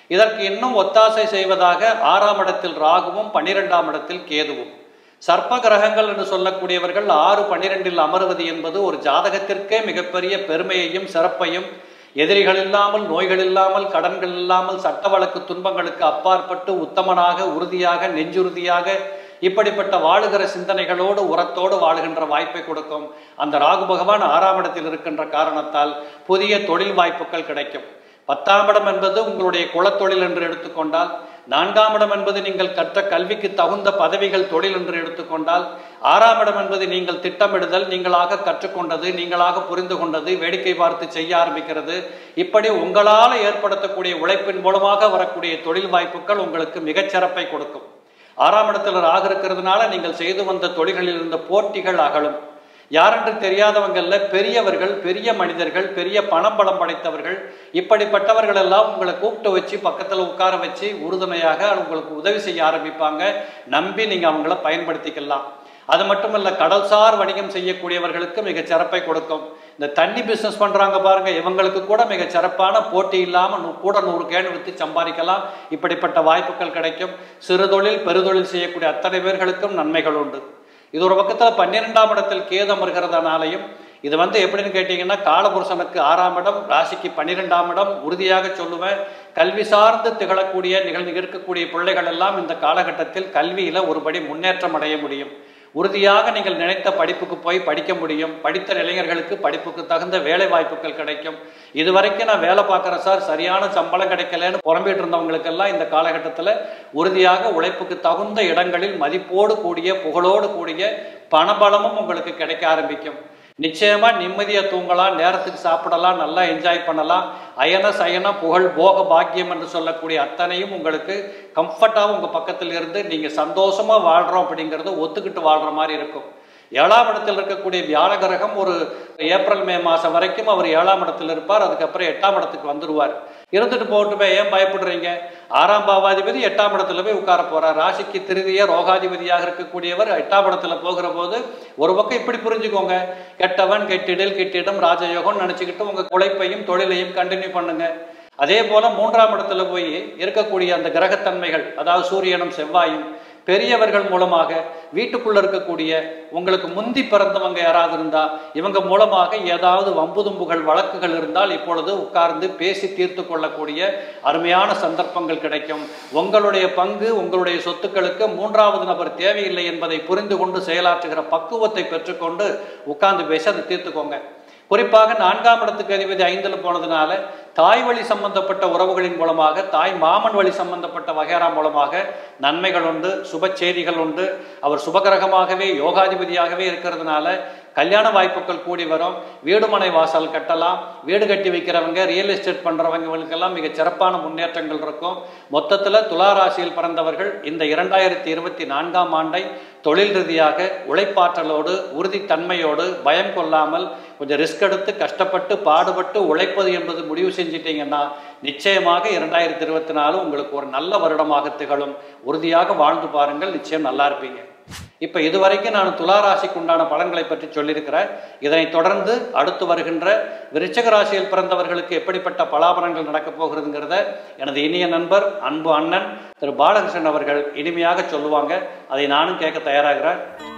இதற்கு இன்னும் ஒத்தாசை செய்வதாக ஆறாம் இடத்தில் ராகுவும் பன்னிரெண்டாம் இடத்தில் கேதுவும் சர்ப்ப கிரகங்கள் என்று சொல்லக்கூடியவர்கள் ஆறு பன்னிரெண்டில் அமர்வது என்பது ஒரு ஜாதகத்திற்கே மிகப்பெரிய பெருமையையும் சிறப்பையும் எதிரிகள் இல்லாமல் நோய்கள் இல்லாமல் கடன்கள் இல்லாமல் சட்ட வழக்கு துன்பங்களுக்கு அப்பாற்பட்டு உத்தமனாக உறுதியாக நெஞ்சுறுதியாக இப்படிப்பட்ட வாழுகிற சிந்தனைகளோடு உரத்தோடு வாழுகின்ற வாய்ப்பை கொடுக்கும் அந்த ராகு பகவான் ஆறாம் இடத்தில் இருக்கின்ற காரணத்தால் புதிய தொழில் வாய்ப்புகள் கிடைக்கும் பத்தாம் இடம் என்பது உங்களுடைய குலத்தொழில் என்று எடுத்துக்கொண்டால் நான்காம் இடம் என்பது நீங்கள் கற்ற கல்விக்கு தகுந்த பதவிகள் தொழில் என்று எடுத்துக்கொண்டால் ஆறாம் இடம் என்பது நீங்கள் திட்டமிடுதல் நீங்களாக கற்றுக்கொண்டது நீங்களாக புரிந்து கொண்டது வேடிக்கை பார்த்து செய்ய ஆரம்பிக்கிறது இப்படி உங்களால் ஏற்படுத்தக்கூடிய உழைப்பின் மூலமாக வரக்கூடிய தொழில் வாய்ப்புகள் உங்களுக்கு மிகச்சிறப்பை கொடுக்கும் ஆறாம் இடத்துல ராகு இருக்கிறதுனால நீங்கள் செய்து வந்த தொழில்களில் இருந்த போட்டிகள் அகலும் யாரென்று தெரியாதவங்கள்ல பெரியவர்கள் பெரிய மனிதர்கள் பெரிய பணம் பலம் படைத்தவர்கள் இப்படிப்பட்டவர்கள் எல்லாம் உங்களை கூப்பிட்டு வச்சு பக்கத்தில் உட்கார வச்சு உறுதுணையாக உங்களுக்கு உதவி செய்ய ஆரம்பிப்பாங்க நம்பி நீங்கள் அவங்கள பயன்படுத்திக்கலாம் அது மட்டுமல்ல கடல்சார் வணிகம் செய்யக்கூடியவர்களுக்கு மிக சிறப்பை கொடுக்கும் இந்த தண்ணி பிஸ்னஸ் பண்றாங்க பாருங்க இவங்களுக்கு கூட மிக சிறப்பான போட்டி இல்லாம நூ- கூட நூறு கேன் வித்து சம்பாதிக்கலாம் இப்படிப்பட்ட வாய்ப்புகள் கிடைக்கும் சிறு தொழில் பெருதொழில் செய்யக்கூடிய அத்தனை பேர்களுக்கும் நன்மைகள் உண்டு இது ஒரு பக்கத்தில் பன்னிரெண்டாம் இடத்தில் கேது அமர்கிறதுனாலையும் இது வந்து எப்படின்னு கேட்டிங்கன்னா காலபுருஷனுக்கு ஆறாம் இடம் ராசிக்கு பன்னிரெண்டாம் இடம் உறுதியாக சொல்லுவேன் கல்வி சார்ந்து திகழக்கூடிய நிகழ் இருக்கக்கூடிய பிள்ளைகள் எல்லாம் இந்த காலகட்டத்தில் கல்வியில் ஒருபடி முன்னேற்றம் அடைய முடியும் உறுதியாக நீங்கள் நினைத்த படிப்புக்கு போய் படிக்க முடியும் படித்த இளைஞர்களுக்கு படிப்புக்கு தகுந்த வேலை வாய்ப்புகள் கிடைக்கும் இதுவரைக்கும் நான் வேலை பார்க்குறேன் சார் சரியான சம்பளம் கிடைக்கலன்னு புறம்பிட்டு இருந்தவங்களுக்கெல்லாம் இந்த காலகட்டத்தில் உறுதியாக உழைப்புக்கு தகுந்த இடங்களில் மதிப்போடு கூடிய புகழோடு கூடிய பணபலமும் உங்களுக்கு கிடைக்க ஆரம்பிக்கும் நிச்சயமா நிம்மதியா தூங்கலாம் நேரத்துக்கு சாப்பிடலாம் நல்லா என்ஜாய் பண்ணலாம் அயன சயன புகழ் போக பாக்கியம் என்று சொல்லக்கூடிய அத்தனையும் உங்களுக்கு கம்ஃபர்ட்டாக உங்க பக்கத்தில் இருந்து நீங்க சந்தோஷமா வாழ்றோம் அப்படிங்கறத ஒத்துக்கிட்டு வாழ்ற மாதிரி இருக்கும் ஏழாம் இடத்தில் இருக்கக்கூடிய வியாழ கிரகம் ஒரு ஏப்ரல் மே மாசம் வரைக்கும் அவர் ஏழாம் இடத்தில் இருப்பார் அதுக்கப்புறம் எட்டாம் இடத்துக்கு வந்துடுவார் இருந்துட்டு போட்டுமே ஏன் பயப்படுறீங்க ஆறாம் பாவாதிபதி எட்டாம் இடத்துல போய் உட்கார போறார் ராசிக்கு திருதிய ரோகாதிபதியாக இருக்கக்கூடியவர் எட்டாம் இடத்துல போகிற போது ஒரு பக்கம் இப்படி புரிஞ்சுக்கோங்க கெட்டவன் கெட்டிடில் கெட்டிடம் ராஜயோகம் நினைச்சுக்கிட்டு உங்க உழைப்பையும் தொழிலையும் கண்டினியூ பண்ணுங்க அதே போல மூன்றாம் இடத்துல போய் இருக்கக்கூடிய அந்த கிரகத்தன்மைகள் அதாவது சூரியனும் செவ்வாயும் பெரியவர்கள் மூலமாக வீட்டுக்குள்ள இருக்கக்கூடிய உங்களுக்கு முந்தி பிறந்தவங்க யாராவது இருந்தா இவங்க மூலமாக ஏதாவது வம்புதும்புகள் வழக்குகள் இருந்தால் இப்பொழுது உட்கார்ந்து பேசி தீர்த்து கொள்ளக்கூடிய அருமையான சந்தர்ப்பங்கள் கிடைக்கும் உங்களுடைய பங்கு உங்களுடைய சொத்துக்களுக்கு மூன்றாவது நபர் தேவையில்லை என்பதை புரிந்து கொண்டு செயலாற்றுகிற பக்குவத்தை பெற்றுக்கொண்டு உட்கார்ந்து பேசி அதை தீர்த்துக்கோங்க குறிப்பாக நான்காம் இடத்துக்கு அதிபதி ஐந்தில் போனதுனால தாய் வழி சம்பந்தப்பட்ட உறவுகளின் மூலமாக தாய் மாமன் வழி சம்பந்தப்பட்ட வகைரா மூலமாக நன்மைகள் உண்டு சுப செய்திகள் உண்டு அவர் சுபகிரகமாகவே யோகாதிபதியாகவே இருக்கிறதுனால கல்யாண வாய்ப்புகள் கூடி வரும் வீடு மனை வாசல் கட்டலாம் வீடு கட்டி வைக்கிறவங்க ரியல் எஸ்டேட் பண்றவங்களுக்கெல்லாம் மிக சிறப்பான முன்னேற்றங்கள் இருக்கும் மொத்தத்தில் துலா ராசியில் பிறந்தவர்கள் இந்த இரண்டாயிரத்தி இருபத்தி நான்காம் ஆண்டை தொழில் ரீதியாக உழைப்பாற்றலோடு உறுதித்தன்மையோடு பயம் கொள்ளாமல் கொஞ்சம் ரிஸ்க் எடுத்து கஷ்டப்பட்டு பாடுபட்டு உழைப்பது என்பது முடிவு செஞ்சிட்டீங்கன்னா நிச்சயமாக இரண்டாயிரத்தி இருபத்தி நாலு உங்களுக்கு ஒரு நல்ல வருடமாக திகழும் உறுதியாக வாழ்ந்து பாருங்கள் நிச்சயம் நல்லா இருப்பீங்க இப்போ இதுவரைக்கும் நான் துலா ராசிக்கு உண்டான பலன்களை பற்றி சொல்லியிருக்கிறேன் இதனைத் தொடர்ந்து அடுத்து வருகின்ற விருச்சக ராசியில் பிறந்தவர்களுக்கு எப்படிப்பட்ட பலாபலன்கள் நடக்கப் போகிறதுங்கிறத எனது இனிய நண்பர் அன்பு அண்ணன் திரு பாலகிருஷ்ணன் அவர்கள் இனிமையாக சொல்லுவாங்க அதை நானும் கேட்க தயாராகிறேன்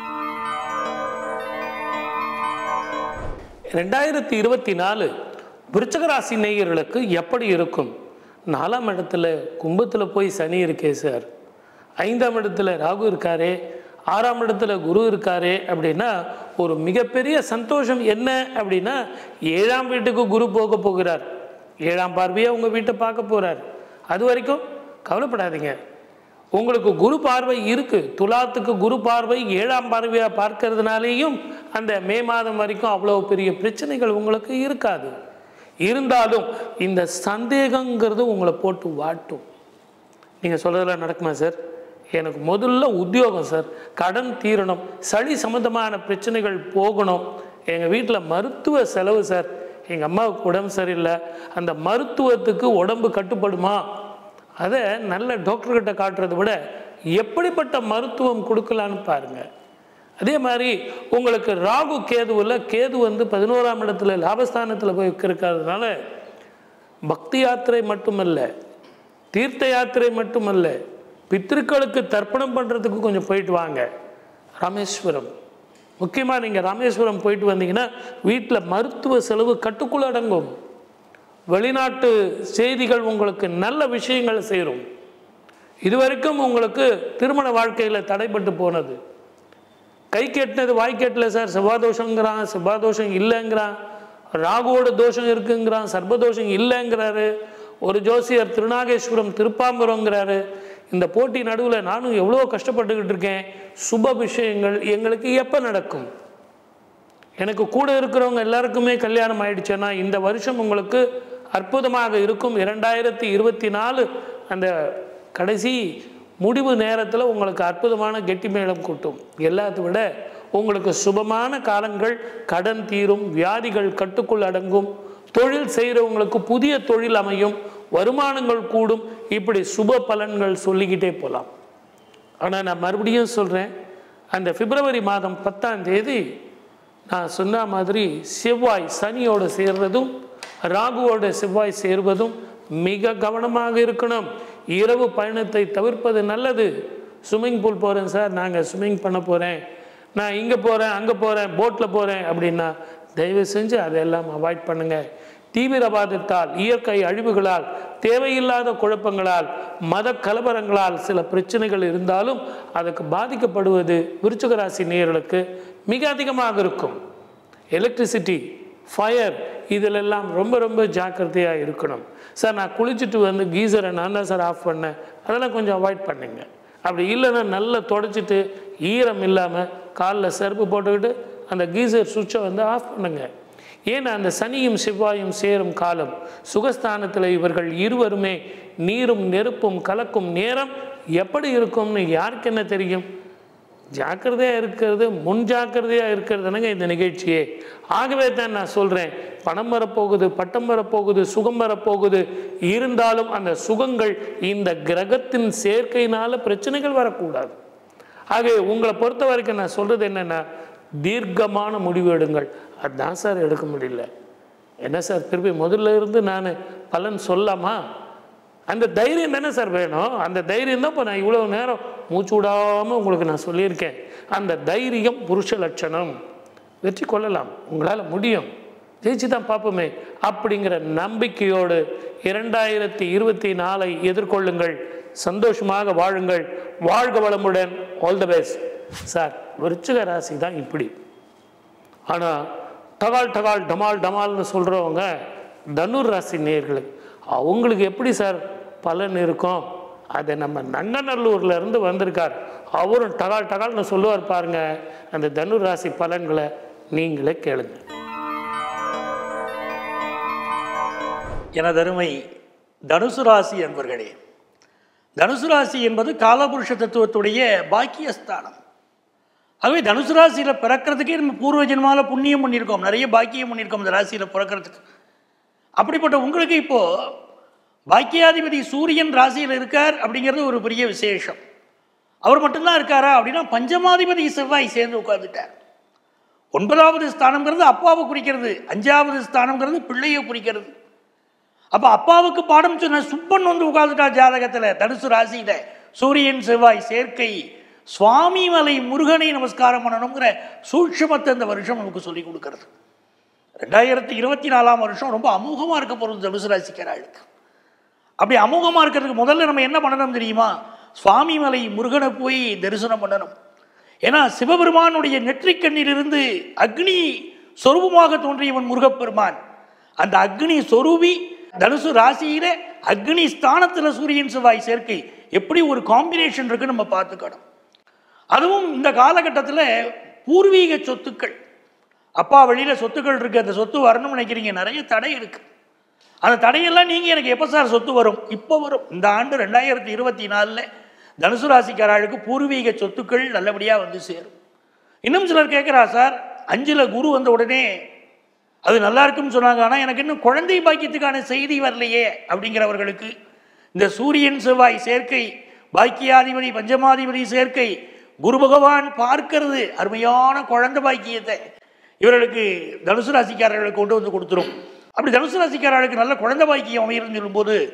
ரெண்டாயிரத்தி இருபத்தி நாலு விருச்சக ராசி நேயர்களுக்கு எப்படி இருக்கும் நாலாம் இடத்துல கும்பத்தில் போய் சனி இருக்கே சார் ஐந்தாம் இடத்துல ராகு இருக்காரே ஆறாம் இடத்துல குரு இருக்காரே அப்படின்னா ஒரு மிகப்பெரிய சந்தோஷம் என்ன அப்படின்னா ஏழாம் வீட்டுக்கு குரு போக போகிறார் ஏழாம் பார்வையை உங்கள் வீட்டை பார்க்க போகிறார் அது வரைக்கும் கவலைப்படாதீங்க உங்களுக்கு குரு பார்வை இருக்கு துலாத்துக்கு குரு பார்வை ஏழாம் பார்வையா பார்க்கறதுனாலேயும் அந்த மே மாதம் வரைக்கும் அவ்வளோ பெரிய பிரச்சனைகள் உங்களுக்கு இருக்காது இருந்தாலும் இந்த சந்தேகங்கிறது உங்களை போட்டு வாட்டும் நீங்கள் சொல்கிறதெல்லாம் நடக்குமா சார் எனக்கு முதல்ல உத்தியோகம் சார் கடன் தீரணும் சளி சம்மந்தமான பிரச்சனைகள் போகணும் எங்கள் வீட்டில் மருத்துவ செலவு சார் எங்கள் அம்மாவுக்கு உடம்பு சரியில்லை அந்த மருத்துவத்துக்கு உடம்பு கட்டுப்படுமா அதை நல்ல டாக்டர்கிட்ட காட்டுறதை விட எப்படிப்பட்ட மருத்துவம் கொடுக்கலான்னு பாருங்கள் அதே மாதிரி உங்களுக்கு ராகு கேதுவில் கேது வந்து பதினோராம் இடத்துல லாபஸ்தானத்தில் போய் இருக்கிறதுனால பக்தி யாத்திரை மட்டுமல்ல தீர்த்த யாத்திரை மட்டுமல்ல பித்திருக்களுக்கு தர்ப்பணம் பண்ணுறதுக்கு கொஞ்சம் போயிட்டு வாங்க ராமேஸ்வரம் முக்கியமாக நீங்கள் ராமேஸ்வரம் போயிட்டு வந்தீங்கன்னா வீட்டில் மருத்துவ செலவு கட்டுக்குள் அடங்கும் வெளிநாட்டு செய்திகள் உங்களுக்கு நல்ல விஷயங்களை சேரும் இதுவரைக்கும் உங்களுக்கு திருமண வாழ்க்கையில் தடைப்பட்டு போனது கை கெட்டினது வாய் கெட்டல சார் செவ்வாதோஷங்கிறான் செவ்வாதோஷம் இல்லைங்கிறான் ராகுவோட தோஷம் இருக்குங்கிறான் சர்பதோஷம் இல்லைங்கிறாரு ஒரு ஜோசியர் திருநாகேஸ்வரம் திருப்பாம்பரங்கிறாரு இந்த போட்டி நடுவில் நானும் எவ்வளோ கஷ்டப்பட்டுக்கிட்டு இருக்கேன் சுப விஷயங்கள் எங்களுக்கு எப்போ நடக்கும் எனக்கு கூட இருக்கிறவங்க எல்லாருக்குமே கல்யாணம் ஆயிடுச்சுன்னா இந்த வருஷம் உங்களுக்கு அற்புதமாக இருக்கும் இரண்டாயிரத்தி இருபத்தி நாலு அந்த கடைசி முடிவு நேரத்தில் உங்களுக்கு அற்புதமான கெட்டி மேளம் கூட்டும் எல்லாத்தை விட உங்களுக்கு சுபமான காலங்கள் கடன் தீரும் வியாதிகள் கட்டுக்குள் அடங்கும் தொழில் செய்கிறவங்களுக்கு புதிய தொழில் அமையும் வருமானங்கள் கூடும் இப்படி சுப பலன்கள் சொல்லிக்கிட்டே போகலாம் ஆனால் நான் மறுபடியும் சொல்கிறேன் அந்த பிப்ரவரி மாதம் பத்தாம் தேதி நான் சொன்ன மாதிரி செவ்வாய் சனியோடு சேர்றதும் ராகுவோட செவ்வாய் சேர்வதும் மிக கவனமாக இருக்கணும் இரவு பயணத்தை தவிர்ப்பது நல்லது ஸ்விம்மிங் பூல் போகிறேன் சார் நாங்கள் ஸ்விம்மிங் பண்ண போகிறேன் நான் இங்கே போகிறேன் அங்கே போகிறேன் போட்டில் போகிறேன் அப்படின்னா தயவு செஞ்சு அதையெல்லாம் அவாய்ட் பண்ணுங்கள் தீவிரவாதத்தால் இயற்கை அழிவுகளால் தேவையில்லாத குழப்பங்களால் மத கலவரங்களால் சில பிரச்சனைகள் இருந்தாலும் அதுக்கு பாதிக்கப்படுவது விருச்சிக ராசி நேயர்களுக்கு மிக அதிகமாக இருக்கும் எலக்ட்ரிசிட்டி ஃபயர் இதிலெல்லாம் ரொம்ப ரொம்ப ஜாக்கிரதையாக இருக்கணும் சார் நான் குளிச்சுட்டு வந்து கீசரை நான் தான் சார் ஆஃப் பண்ணேன் அதெல்லாம் கொஞ்சம் அவாய்ட் பண்ணுங்க அப்படி இல்லைன்னா நல்லா தொடச்சிட்டு ஈரம் இல்லாமல் காலில் செருப்பு போட்டுக்கிட்டு அந்த கீசர் சுவிட்சை வந்து ஆஃப் பண்ணுங்க ஏன்னா அந்த சனியும் செவ்வாயும் சேரும் காலம் சுகஸ்தானத்தில் இவர்கள் இருவருமே நீரும் நெருப்பும் கலக்கும் நேரம் எப்படி இருக்கும்னு யாருக்கு என்ன தெரியும் ஜாக்கிரதையாக இருக்கிறது முன் ஜாக்கிரதையாக இருக்கிறதுனுங்க இந்த நிகழ்ச்சியே ஆகவே தான் நான் சொல்கிறேன் பணம் வரப்போகுது பட்டம் வரப்போகுது சுகம் வரப்போகுது இருந்தாலும் அந்த சுகங்கள் இந்த கிரகத்தின் சேர்க்கையினால பிரச்சனைகள் வரக்கூடாது ஆகவே உங்களை பொறுத்த வரைக்கும் நான் சொல்கிறது என்னென்னா தீர்க்கமான முடிவு எடுங்கள் அதுதான் சார் எடுக்க முடியல என்ன சார் திருப்பி முதல்ல இருந்து நான் பலன் சொல்லாமா அந்த தைரியம் தானே சார் வேணும் அந்த தைரியம் தான் இப்போ நான் இவ்வளோ நேரம் மூச்சு விடாமல் உங்களுக்கு நான் சொல்லியிருக்கேன் அந்த தைரியம் புருஷ லட்சணம் வெற்றி கொள்ளலாம் உங்களால் முடியும் ஜெயிச்சு தான் பார்ப்போமே அப்படிங்கிற நம்பிக்கையோடு இரண்டாயிரத்தி இருபத்தி நாலை எதிர்கொள்ளுங்கள் சந்தோஷமாக வாழுங்கள் வாழ்க வளமுடன் ஆல் த பெஸ்ட் சார் விருச்சிக ராசி தான் இப்படி ஆனால் டகால் டகால் டமால் டமால்னு சொல்கிறவங்க தனுர் ராசி நேர்களுக்கு அவங்களுக்கு எப்படி சார் பலன் இருக்கும் அதை நம்ம நங்கநல்லூர்ல இருந்து வந்திருக்கார் அவரும் டகால் டகால்னு சொல்லுவார் பாருங்க அந்த தனுர் ராசி பலன்களை நீங்களே கேளுங்க எனதருமை தனுசு ராசி அன்பர்களே தனுசு ராசி என்பது காலபுருஷ தத்துவத்துடைய பாக்கியஸ்தானம் ஆகவே தனுசு ராசியில் பிறக்கிறதுக்கே நம்ம பூர்வ ஜென்மால புண்ணியம் பண்ணியிருக்கோம் நிறைய பாக்கியம் பண்ணியிருக்கோம் இந்த ராசியில் பிறக்கிறதுக்கு அப்படிப்பட்ட உங்களுக்கு இப்போ பாக்கியாதிபதி சூரியன் ராசியில் இருக்கார் அப்படிங்கிறது ஒரு பெரிய விசேஷம் அவர் மட்டும்தான் இருக்காரா அப்படின்னா பஞ்சமாதிபதி செவ்வாய் சேர்ந்து உட்கார்ந்துட்டார் ஒன்பதாவது ஸ்தானம்ங்கிறது அப்பாவை குறிக்கிறது அஞ்சாவது ஸ்தானம்ங்கிறது பிள்ளையை குறிக்கிறது அப்போ அப்பாவுக்கு பாடம் சொன்ன சுப்பன் வந்து உட்கார்ந்துட்டா ஜாதகத்தில் தனுசு ராசியில சூரியன் செவ்வாய் சேர்க்கை சுவாமி மலை முருகனை நமஸ்காரம் பண்ணணுங்கிற சூட்சுமத்தை இந்த வருஷம் நமக்கு சொல்லிக் கொடுக்கறது ரெண்டாயிரத்தி இருபத்தி நாலாம் வருஷம் ரொம்ப அமோகமாக இருக்க போகிறது தனுசு ராசிக்காரர்களுக்கு அப்படி அமோகமாக இருக்கிறதுக்கு முதல்ல நம்ம என்ன பண்ணணும் தெரியுமா சுவாமி மலை முருகனை போய் தரிசனம் பண்ணணும் ஏன்னா சிவபெருமானுடைய நெற்றிக்கண்ணிலிருந்து அக்னி சொரூபமாக தோன்றியவன் முருகப்பெருமான் அந்த அக்னி சொரூபி தனுசு ராசியில அக்னி ஸ்தானத்தில் சூரியன் செவ்வாய் சேர்க்கை எப்படி ஒரு காம்பினேஷன் இருக்கு நம்ம பார்த்துக்கணும் அதுவும் இந்த காலகட்டத்தில் பூர்வீக சொத்துக்கள் அப்பா வழியில் சொத்துக்கள் இருக்கு அந்த சொத்து வரணும்னு நினைக்கிறீங்க நிறைய தடை இருக்கு அந்த தடையெல்லாம் நீங்கள் எனக்கு எப்போ சார் சொத்து வரும் இப்போ வரும் இந்த ஆண்டு ரெண்டாயிரத்தி இருபத்தி நாலில் தனுசு ராசிக்காரர்களுக்கு பூர்வீக சொத்துக்கள் நல்லபடியாக வந்து சேரும் இன்னும் சிலர் கேட்குறா சார் அஞ்சில் குரு வந்த உடனே அது நல்லா இருக்குன்னு சொன்னாங்க ஆனால் எனக்கு இன்னும் குழந்தை பாக்கியத்துக்கான செய்தி வரலையே அப்படிங்கிறவர்களுக்கு இந்த சூரியன் செவ்வாய் சேர்க்கை பாக்கியாதிபதி பஞ்சமாதிபதி சேர்க்கை குரு பகவான் பார்க்கிறது அருமையான குழந்தை பாக்கியத்தை இவர்களுக்கு தனுசு ராசிக்காரர்களுக்கு கொண்டு வந்து கொடுத்துரும் அப்படி தனுசு ராசிக்காரர்களுக்கு நல்ல குழந்தை பாக்கியம் அமையிருன்னு சொல்லும்போது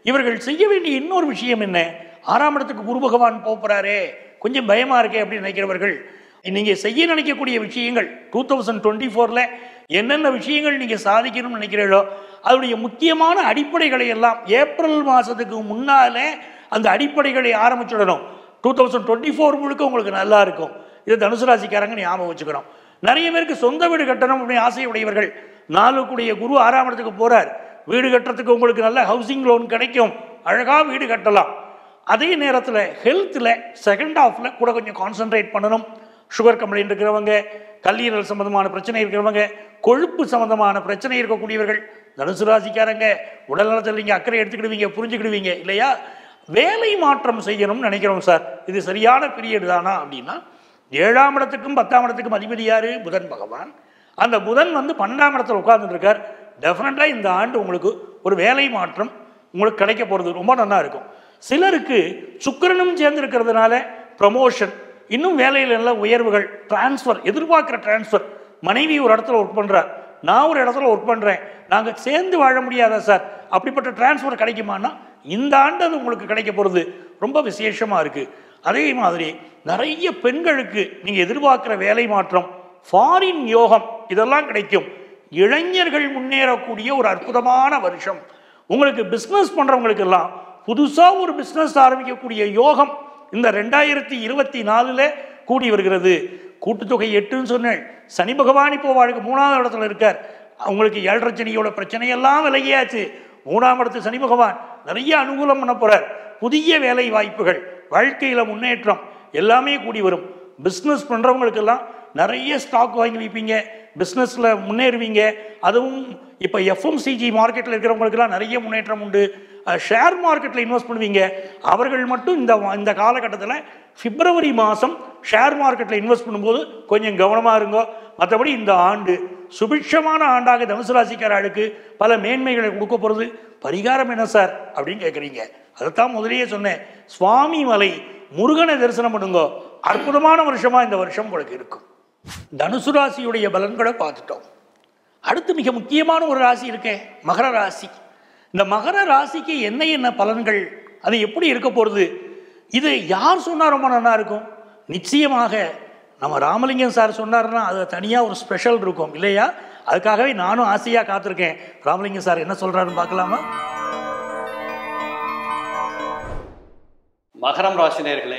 இவர்கள் செய்ய வேண்டிய இன்னொரு விஷயம் என்ன ஆறாம் இடத்துக்கு குரு பகவான் போகிறாரே கொஞ்சம் பயமா இருக்கே அப்படின்னு நினைக்கிறவர்கள் நீங்கள் செய்ய நினைக்கக்கூடிய விஷயங்கள் டூ தௌசண்ட் டுவெண்ட்டி ஃபோரில் என்னென்ன விஷயங்கள் நீங்கள் சாதிக்கணும்னு நினைக்கிறீர்களோ அதனுடைய முக்கியமான அடிப்படைகளை எல்லாம் ஏப்ரல் மாதத்துக்கு முன்னாலே அந்த அடிப்படைகளை ஆரம்பிச்சுடணும் டூ தௌசண்ட் டுவெண்ட்டி ஃபோர் முழுக்க உங்களுக்கு நல்லா இருக்கும் இது தனுசு ராசிக்காரங்க ஞாபகம் வச்சுக்கணும் நிறைய பேருக்கு சொந்த வீடு கட்டணும் அப்படின்னு ஆசை உடையவர்கள் நாலுக்குடைய குரு ஆறாம் இடத்துக்கு போகிறார் வீடு கட்டுறதுக்கு உங்களுக்கு நல்ல ஹவுசிங் லோன் கிடைக்கும் அழகாக வீடு கட்டலாம் அதே நேரத்தில் ஹெல்த்தில் செகண்ட் ஹாஃபில் கூட கொஞ்சம் கான்சென்ட்ரேட் பண்ணணும் சுகர் கம்ப்ளைண்ட் இருக்கிறவங்க கல்லீரல் சம்பந்தமான பிரச்சனை இருக்கிறவங்க கொழுப்பு சம்பந்தமான பிரச்சனை இருக்கக்கூடியவர்கள் தனுசு ராசிக்காரங்க உடல் நலத்தில் நீங்கள் அக்கறை எடுத்துக்கிடுவீங்க புரிஞ்சுக்கிடுவீங்க இல்லையா வேலை மாற்றம் செய்யணும்னு நினைக்கிறோம் சார் இது சரியான பீரியட் தானா அப்படின்னா ஏழாம் இடத்துக்கும் பத்தாம் இடத்துக்கும் அதிபதி யாரு புதன் பகவான் அந்த புதன் வந்து பன்னெண்டாம் இடத்துல உட்கார்ந்துட்டு இருக்கார் டெஃபினட்டாக இந்த ஆண்டு உங்களுக்கு ஒரு வேலை மாற்றம் உங்களுக்கு கிடைக்க போகிறது ரொம்ப நல்லா இருக்கும் சிலருக்கு சுக்கிரனும் சேர்ந்து இருக்கிறதுனால ப்ரமோஷன் இன்னும் வேலையில் நல்ல உயர்வுகள் டிரான்ஸ்ஃபர் எதிர்பார்க்குற டிரான்ஸ்ஃபர் மனைவி ஒரு இடத்துல ஒர்க் பண்ணுறார் நான் ஒரு இடத்துல ஒர்க் பண்ணுறேன் நாங்கள் சேர்ந்து வாழ முடியாதா சார் அப்படிப்பட்ட டிரான்ஸ்ஃபர் கிடைக்குமான்னா இந்த ஆண்டு அது உங்களுக்கு கிடைக்க போகிறது ரொம்ப விசேஷமாக இருக்குது அதே மாதிரி நிறைய பெண்களுக்கு நீங்கள் எதிர்பார்க்குற வேலை மாற்றம் ஃபாரின் யோகம் இதெல்லாம் கிடைக்கும் இளைஞர்கள் முன்னேறக்கூடிய ஒரு அற்புதமான வருஷம் உங்களுக்கு பிஸ்னஸ் பண்ணுறவங்களுக்கெல்லாம் புதுசாக ஒரு பிஸ்னஸ் ஆரம்பிக்கக்கூடிய யோகம் இந்த ரெண்டாயிரத்தி இருபத்தி நாலில் கூடி வருகிறது கூட்டுத்தொகை எட்டுன்னு சொன்னேன் சனி பகவான் இப்போ வாழ்க்கை மூணாவது இடத்துல இருக்கார் அவங்களுக்கு ஏழரை சனியோட பிரச்சனையெல்லாம் விலகியாச்சு மூணாம் இடத்து சனி பகவான் நிறைய அனுகூலம் பண்ண போகிறார் புதிய வேலை வாய்ப்புகள் வாழ்க்கையில் முன்னேற்றம் எல்லாமே கூடி வரும் பிஸ்னஸ் பண்ணுறவங்களுக்கெல்லாம் நிறைய ஸ்டாக் வாங்கி வைப்பீங்க பிஸ்னஸில் முன்னேறுவீங்க அதுவும் இப்போ எஃப்எம்சிஜி மார்க்கெட்டில் இருக்கிறவங்களுக்கெல்லாம் நிறைய முன்னேற்றம் உண்டு ஷேர் மார்க்கெட்டில் இன்வெஸ்ட் பண்ணுவீங்க அவர்கள் மட்டும் இந்த இந்த காலகட்டத்தில் பிப்ரவரி மாதம் ஷேர் மார்க்கெட்டில் இன்வெஸ்ட் பண்ணும்போது கொஞ்சம் கவனமாக இருங்கோ மற்றபடி இந்த ஆண்டு சுபிட்சமான ஆண்டாக தனுசு ராசிக்காரர்களுக்கு பல மேன்மைகளை கொடுக்க போகிறது பரிகாரம் என்ன சார் அப்படின்னு கேட்குறீங்க அதைத்தான் முதலியே சொன்னேன் சுவாமி மலை முருகனை தரிசனம் பண்ணுங்கோ அற்புதமான வருஷமாக இந்த வருஷம் உங்களுக்கு இருக்கும் தனுசு ராசியுடைய பலன்களை பார்த்துட்டோம் அடுத்து மிக முக்கியமான ஒரு ராசி இருக்கே மகர ராசி இந்த மகர ராசிக்கு என்ன என்ன பலன்கள் அது எப்படி இருக்க போகிறது இது யார் சொன்னால் ரொம்ப நல்லா இருக்கும் நிச்சயமாக நம்ம ராமலிங்கம் சார் சொன்னார்னா அது தனியாக ஒரு ஸ்பெஷல் இருக்கும் இல்லையா அதுக்காகவே நானும் ஆசையாக காத்திருக்கேன் ராமலிங்கம் சார் என்ன சொல்கிறாருன்னு பார்க்கலாமா மகரம் ராசினியர்களே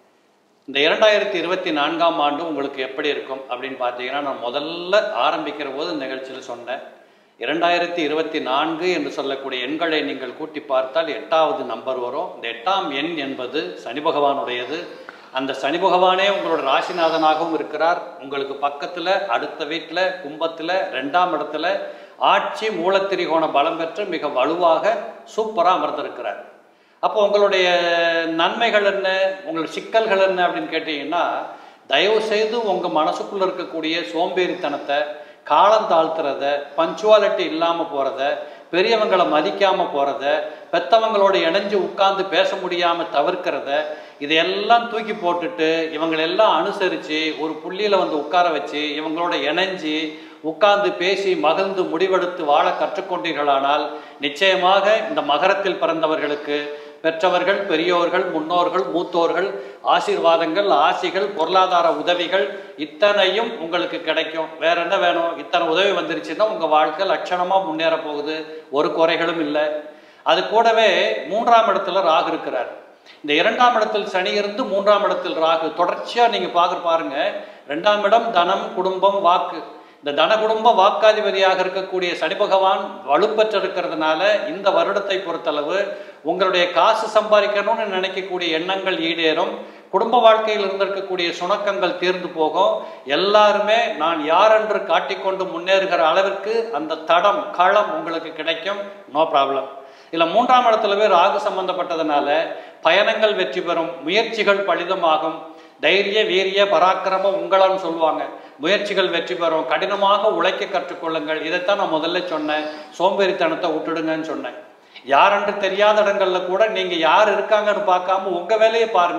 இந்த இரண்டாயிரத்தி இருபத்தி நான்காம் ஆண்டு உங்களுக்கு எப்படி இருக்கும் அப்படின்னு பார்த்தீங்கன்னா நான் முதல்ல ஆரம்பிக்கிற போது இந்த நிகழ்ச்சியில் சொன்னேன் இரண்டாயிரத்தி இருபத்தி நான்கு என்று சொல்லக்கூடிய எண்களை நீங்கள் கூட்டி பார்த்தால் எட்டாவது நம்பர் வரும் இந்த எட்டாம் எண் என்பது சனி பகவானுடையது அந்த சனி பகவானே உங்களோட ராசிநாதனாகவும் இருக்கிறார் உங்களுக்கு பக்கத்தில் அடுத்த வீட்டில் கும்பத்தில் ரெண்டாம் இடத்துல ஆட்சி மூலத்திரிகோண பலம் பெற்று மிக வலுவாக சூப்பராக அமர்ந்திருக்கிறார் அப்போ உங்களுடைய நன்மைகள் என்ன உங்களுடைய சிக்கல்கள் என்ன அப்படின்னு கேட்டீங்கன்னா தயவு செய்து உங்கள் மனசுக்குள்ள இருக்கக்கூடிய சோம்பேறித்தனத்தை காலம் தாழ்த்துறத பஞ்சுவாலிட்டி இல்லாமல் போகிறத பெரியவங்களை மதிக்காமல் போகிறத பெத்தவங்களோட இணைஞ்சு உட்கார்ந்து பேச முடியாமல் தவிர்க்கிறத இதையெல்லாம் தூக்கி போட்டுட்டு இவங்களெல்லாம் அனுசரித்து ஒரு புள்ளியில் வந்து உட்கார வச்சு இவங்களோட இணைஞ்சு உட்கார்ந்து பேசி மகிழ்ந்து முடிவெடுத்து வாழ கற்றுக்கொண்டீர்களானால் நிச்சயமாக இந்த மகரத்தில் பிறந்தவர்களுக்கு பெற்றவர்கள் பெரியோர்கள் முன்னோர்கள் மூத்தோர்கள் ஆசீர்வாதங்கள் ஆசிகள் பொருளாதார உதவிகள் இத்தனையும் உங்களுக்கு கிடைக்கும் வேற என்ன வேணும் இத்தனை உதவி வந்துருச்சுன்னா உங்கள் வாழ்க்கை லட்சணமாக முன்னேற போகுது ஒரு குறைகளும் இல்லை அது கூடவே மூன்றாம் இடத்துல ராகு இருக்கிறார் இந்த இரண்டாம் இடத்தில் சனி இருந்து மூன்றாம் இடத்தில் ராகு தொடர்ச்சியாக நீங்கள் பார்க்க பாருங்க ரெண்டாம் இடம் தனம் குடும்பம் வாக்கு இந்த தன குடும்ப வாக்காதிபதியாக இருக்கக்கூடிய சனி பகவான் வலுப்பெற்றிருக்கிறதுனால இந்த வருடத்தை பொறுத்தளவு உங்களுடைய காசு சம்பாதிக்கணும்னு நினைக்கக்கூடிய எண்ணங்கள் ஈடேறும் குடும்ப வாழ்க்கையில் இருந்திருக்கக்கூடிய சுணக்கங்கள் தீர்ந்து போகும் எல்லாருமே நான் யார் என்று காட்டிக்கொண்டு முன்னேறுகிற அளவிற்கு அந்த தடம் களம் உங்களுக்கு கிடைக்கும் நோ ப்ராப்ளம் இதில் மூன்றாம் இடத்துலவே ராகு சம்பந்தப்பட்டதுனால பயணங்கள் வெற்றி பெறும் முயற்சிகள் பலிதமாகும் தைரிய வீரிய பராக்கிரமம் உங்களான்னு சொல்லுவாங்க முயற்சிகள் வெற்றி பெறும் கடினமாக உழைக்க கற்றுக்கொள்ளுங்கள் இதைத்தான் நான் முதல்ல சொன்னேன் சோம்பேறித்தனத்தை விட்டுடுங்கன்னு சொன்னேன் யாரென்று தெரியாத இடங்கள்ல கூட நீங்க யார் இருக்காங்கன்னு பார்க்காம உங்க வேலையை பாருங்க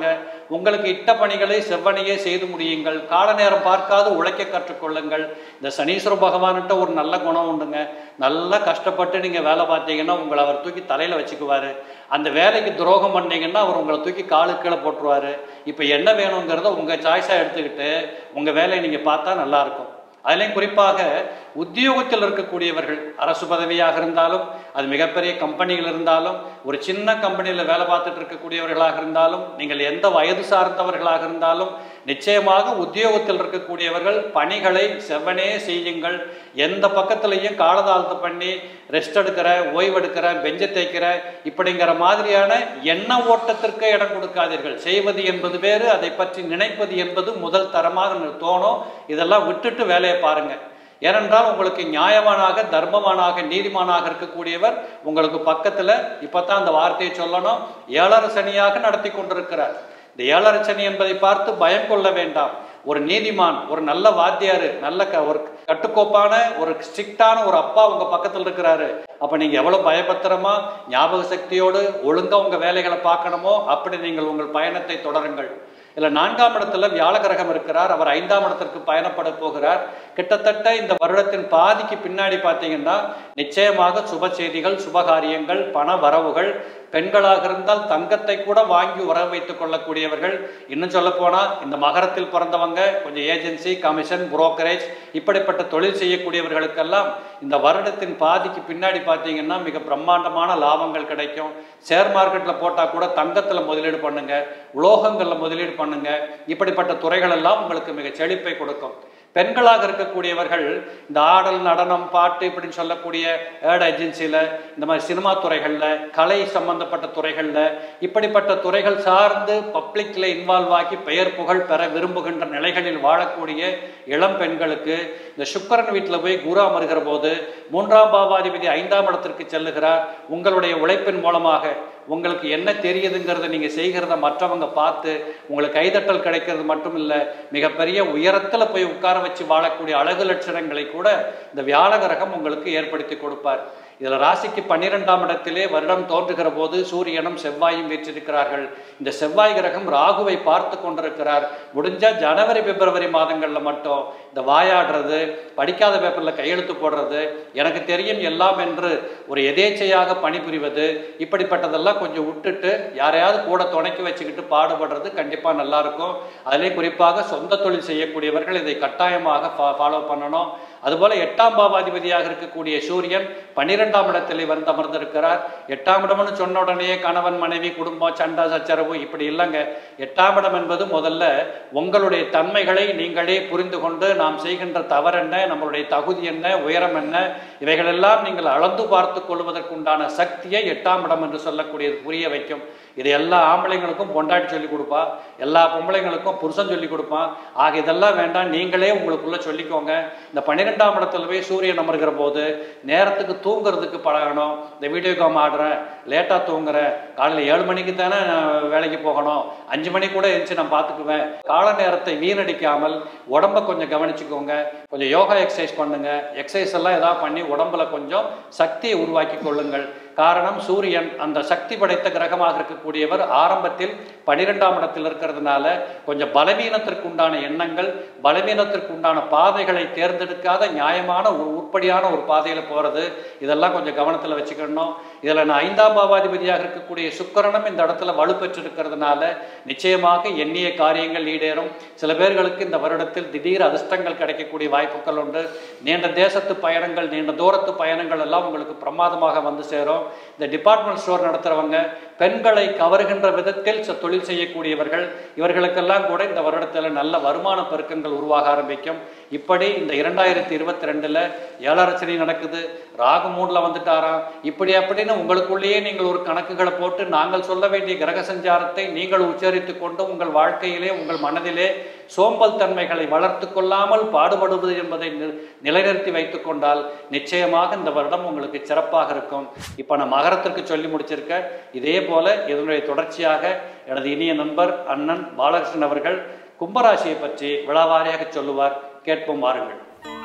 உங்களுக்கு இட்ட பணிகளை செவ்வனையே செய்து முடியுங்கள் கால நேரம் பார்க்காது உழைக்க கற்றுக்கொள்ளுங்கள் இந்த சனீஸ்வர பகவான்கிட்ட ஒரு நல்ல குணம் உண்டுங்க நல்லா கஷ்டப்பட்டு நீங்கள் வேலை பார்த்தீங்கன்னா உங்களை அவர் தூக்கி தலையில் வச்சுக்குவார் அந்த வேலைக்கு துரோகம் பண்ணீங்கன்னா அவர் உங்களை தூக்கி காலு கீழே போட்டுருவார் இப்போ என்ன வேணுங்கிறத உங்கள் சாய்ஸாக எடுத்துக்கிட்டு உங்கள் வேலையை நீங்கள் பார்த்தா நல்லாயிருக்கும் அதிலையும் குறிப்பாக உத்தியோகத்தில் இருக்கக்கூடியவர்கள் அரசு பதவியாக இருந்தாலும் அது மிகப்பெரிய கம்பெனிகள் இருந்தாலும் ஒரு சின்ன கம்பெனியில் வேலை பார்த்துட்டு இருக்கக்கூடியவர்களாக இருந்தாலும் நீங்கள் எந்த வயது சார்ந்தவர்களாக இருந்தாலும் நிச்சயமாக உத்தியோகத்தில் இருக்கக்கூடியவர்கள் பணிகளை செவ்வனே செய்யுங்கள் எந்த பக்கத்துலையும் காலதாழ்த்து பண்ணி ரெஸ்ட் எடுக்கிற ஓய்வெடுக்கிற பெஞ்சை தேய்க்கிற இப்படிங்கிற மாதிரியான எண்ண ஓட்டத்திற்கு இடம் கொடுக்காதீர்கள் செய்வது என்பது வேறு அதை பற்றி நினைப்பது என்பது முதல் தரமாக தோணும் இதெல்லாம் விட்டுட்டு வேலையை பாருங்க ஏனென்றால் உங்களுக்கு நியாயமானாக தர்மமானாக நீதிமானாக இருக்கக்கூடியவர் உங்களுக்கு பக்கத்தில் இப்போ தான் அந்த வார்த்தையை சொல்லணும் ஏழரை சனியாக நடத்தி கொண்டிருக்கிறார் இந்த ஏழரை சனி என்பதை பார்த்து பயம் கொள்ள வேண்டாம் ஒரு நீதிமான் ஒரு நல்ல வாத்தியார் நல்ல க ஒரு கட்டுக்கோப்பான ஒரு ஸ்ட்ரிக்டான ஒரு அப்பா உங்க பக்கத்தில் இருக்கிறாரு அப்ப நீங்க எவ்வளவு பயபத்திரமா ஞாபக சக்தியோடு ஒழுங்கா உங்க வேலைகளை பார்க்கணுமோ அப்படி நீங்கள் உங்கள் பயணத்தை தொடருங்கள் இல்ல நான்காம் இடத்துல வியாழ கிரகம் இருக்கிறார் அவர் ஐந்தாம் இடத்திற்கு பயணப்பட போகிறார் கிட்டத்தட்ட இந்த வருடத்தின் பாதிக்கு பின்னாடி பார்த்தீங்கன்னா நிச்சயமாக சுப செய்திகள் சுபகாரியங்கள் பண வரவுகள் பெண்களாக இருந்தால் தங்கத்தை கூட வாங்கி உற வைத்துக் கொள்ளக்கூடியவர்கள் இன்னும் சொல்ல போனா இந்த மகரத்தில் பிறந்தவங்க கொஞ்சம் ஏஜென்சி கமிஷன் புரோக்கரேஜ் இப்படிப்பட்ட தொழில் செய்யக்கூடியவர்களுக்கெல்லாம் இந்த வருடத்தின் பாதிக்கு பின்னாடி பார்த்தீங்கன்னா மிக பிரம்மாண்டமான லாபங்கள் கிடைக்கும் ஷேர் மார்க்கெட்டில் போட்டால் கூட தங்கத்தில் முதலீடு பண்ணுங்க உலோகங்களில் முதலீடு பண்ணுங்க இப்படிப்பட்ட துறைகள் எல்லாம் உங்களுக்கு மிக செழிப்பை கொடுக்கும் பெண்களாக இருக்கக்கூடியவர்கள் இந்த ஆடல் நடனம் பாட்டு இப்படின்னு சொல்லக்கூடிய ஏட் ஏஜென்சியில் இந்த மாதிரி சினிமா துறைகளில் கலை சம்பந்தப்பட்ட துறைகளில் இப்படிப்பட்ட துறைகள் சார்ந்து பப்ளிக்கில் இன்வால்வ் ஆகி பெயர் புகழ் பெற விரும்புகின்ற நிலைகளில் வாழக்கூடிய இளம் பெண்களுக்கு இந்த சுக்கரன் வீட்டில் போய் குரு அமருகிற போது மூன்றாம் பாவாதிபதி ஐந்தாம் இடத்திற்கு செல்லுகிறார் உங்களுடைய உழைப்பின் மூலமாக உங்களுக்கு என்ன தெரியுதுங்கிறத நீங்கள் செய்கிறத மற்றவங்க பார்த்து உங்களுக்கு கைதட்டல் கிடைக்கிறது மட்டும் இல்லை மிகப்பெரிய உயரத்தில் போய் உட்கார வச்சு வாழக்கூடிய அழகு லட்சணங்களை கூட இந்த வியாழ கிரகம் உங்களுக்கு ஏற்படுத்தி கொடுப்பார் இதில் ராசிக்கு பன்னிரெண்டாம் இடத்திலே வருடம் தோன்றுகிற போது சூரியனும் செவ்வாயும் வீற்றிருக்கிறார்கள் இந்த செவ்வாய் கிரகம் ராகுவை பார்த்து கொண்டிருக்கிறார் முடிஞ்சா ஜனவரி பிப்ரவரி மாதங்களில் மட்டும் இந்த வாயாடுறது படிக்காத பேப்பரில் கையெழுத்து போடுறது எனக்கு தெரியும் எல்லாம் என்று ஒரு எதேச்சையாக பணிபுரிவது இப்படிப்பட்டதெல்லாம் கொஞ்சம் விட்டுட்டு யாரையாவது கூட துணைக்கி வச்சுக்கிட்டு பாடுபடுறது கண்டிப்பாக நல்லா இருக்கும் அதிலே குறிப்பாக சொந்த தொழில் செய்யக்கூடியவர்கள் இதை கட்டாயமாக ஃபாலோ பண்ணணும் அதுபோல எட்டாம் பாவாதிபதியாக இருக்கக்கூடிய சூரியன் பன்னிரெண்டாம் இடத்திலே வந்து அமர்ந்திருக்கிறார் எட்டாம் இடம்னு சொன்ன உடனே கணவன் மனைவி குடும்பம் சண்டை சச்சரவு இப்படி இல்லைங்க எட்டாம் இடம் என்பது முதல்ல உங்களுடைய தன்மைகளை நீங்களே புரிந்து கொண்டு நாம் செய்கின்ற தவறு என்ன நம்மளுடைய தகுதி என்ன உயரம் என்ன இவைகளெல்லாம் நீங்கள் அளந்து பார்த்து கொள்வதற்குண்டான சக்தியை எட்டாம் இடம் என்று சொல்லக்கூடியது புரிய வைக்கும் இது எல்லா ஆம்பளைங்களுக்கும் பொண்டாட்டி சொல்லி கொடுப்பா எல்லா பொம்பளைங்களுக்கும் புருஷன் சொல்லி கொடுப்பான் ஆக இதெல்லாம் வேண்டாம் நீங்களே உங்களுக்குள்ள சொல்லிக்கோங்க இந்த பன்னிரெண்டாம் இடத்துல போய் சூரியன் அமர்கிற போது நேரத்துக்கு தூங்குறதுக்கு பழகணும் இந்த வீடியோ கேம் ஆடுறேன் லேட்டாக தூங்குறேன் காலையில் ஏழு மணிக்கு தானே நான் வேலைக்கு போகணும் அஞ்சு மணி கூட எழுந்துச்சு நான் பார்த்துக்குவேன் கால நேரத்தை வீணடிக்காமல் உடம்ப கொஞ்சம் கவனிச்சுக்கோங்க கொஞ்சம் யோகா எக்ஸசைஸ் பண்ணுங்க எக்ஸசைஸ் எல்லாம் ஏதாவது பண்ணி உடம்புல கொஞ்சம் சக்தியை உருவாக்கி கொள்ளுங்கள் காரணம் சூரியன் அந்த சக்தி படைத்த கிரகமாக இருக்கக்கூடியவர் ஆரம்பத்தில் பனிரெண்டாம் இடத்தில் இருக்கிறதுனால கொஞ்சம் பலவீனத்திற்கு உண்டான எண்ணங்கள் பலவீனத்திற்கு உண்டான பாதைகளை தேர்ந்தெடுக்காத நியாயமான ஒரு உருப்படியான ஒரு பாதையில் போகிறது இதெல்லாம் கொஞ்சம் கவனத்தில் வச்சுக்கணும் இதில் நான் ஐந்தாம் பாவாதிபதியாக இருக்கக்கூடிய சுக்கரனும் இந்த இடத்துல வலுப்பெற்றிருக்கிறதுனால நிச்சயமாக எண்ணிய காரியங்கள் ஈடேறும் சில பேர்களுக்கு இந்த வருடத்தில் திடீர் அதிர்ஷ்டங்கள் கிடைக்கக்கூடிய வாய்ப்புகள் உண்டு நீண்ட தேசத்து பயணங்கள் நீண்ட தூரத்து பயணங்கள் எல்லாம் உங்களுக்கு பிரமாதமாக வந்து சேரும் இந்த டிபார்ட்மெண்ட் ஸ்டோர் நடத்துகிறவங்க பெண்களை கவருகின்ற விதத்தில் ச- தொழில் செய்யக்கூடியவர்கள் இவர்களுக்கெல்லாம் கூட இந்த வருடத்தில் நல்ல வருமான பெருக்கங்கள் உருவாக ஆரம்பிக்கும் இப்படி இந்த இரண்டாயிரத்தி இருபத்தி ரெண்டில் ஏழரசனி நடக்குது ராகு மூணில் வந்துட்டாராம் இப்படி அப்படின்னு உங்களுக்குள்ளேயே நீங்கள் ஒரு கணக்குகளை போட்டு நாங்கள் சொல்ல வேண்டிய கிரக சஞ்சாரத்தை நீங்கள் உச்சரித்து கொண்டு உங்கள் வாழ்க்கையிலே உங்கள் மனதிலே சோம்பல் தன்மைகளை வளர்த்து கொள்ளாமல் பாடுபடுவது என்பதை நி- நிலைநிறுத்தி வைத்துக் கொண்டால் நிச்சயமாக இந்த வருடம் உங்களுக்கு சிறப்பாக இருக்கும் இப்போ நான் மகரத்திற்கு சொல்லி முடிச்சிருக்க இதே போல இதனுடைய தொடர்ச்சியாக எனது இனிய நண்பர் அண்ணன் பாலகிருஷ்ணன் அவர்கள் கும்பராசியை பற்றி விழாவாரியாக சொல்லுவார் கேட்போம் வாருங்கள்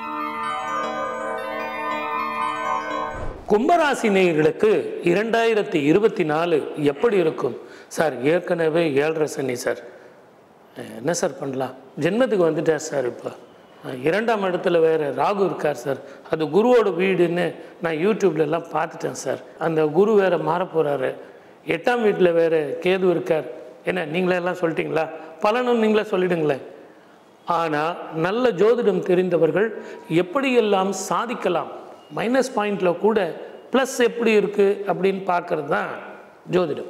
கும்பராசி நேயர்களுக்கு இரண்டாயிரத்தி இருபத்தி நாலு எப்படி இருக்கும் சார் ஏற்கனவே ஏழரை சனி சார் அஹ், என்ன சார் பண்ணலாம் ஜென்மத்துக்கு வந்துட்டார் சார் இப்போ அஹ், இரண்டாம் இடத்துல வேறு ராகு இருக்கார் சார் அது குருவோட வீடுன்னு நான் யூடியூப்ல எல்லாம் பார்த்துட்டேன் சார் அந்த குரு வேற மாற போகிறாரு எட்டாம் வீட்டில் வேறு கேது இருக்கார் என்ன நீங்களே எல்லாம் சொல்லிட்டீங்களா பலனும் நீங்களே சொல்லிடுங்களேன் ஆனால் நல்ல ஜோதிடம் தெரிந்தவர்கள் எப்படியெல்லாம் சாதிக்கலாம் மைனஸ் பாயிண்டில் கூட ப்ளஸ் எப்படி இருக்குது அப்படின்னு பார்க்கறது தான் ஜோதிடம்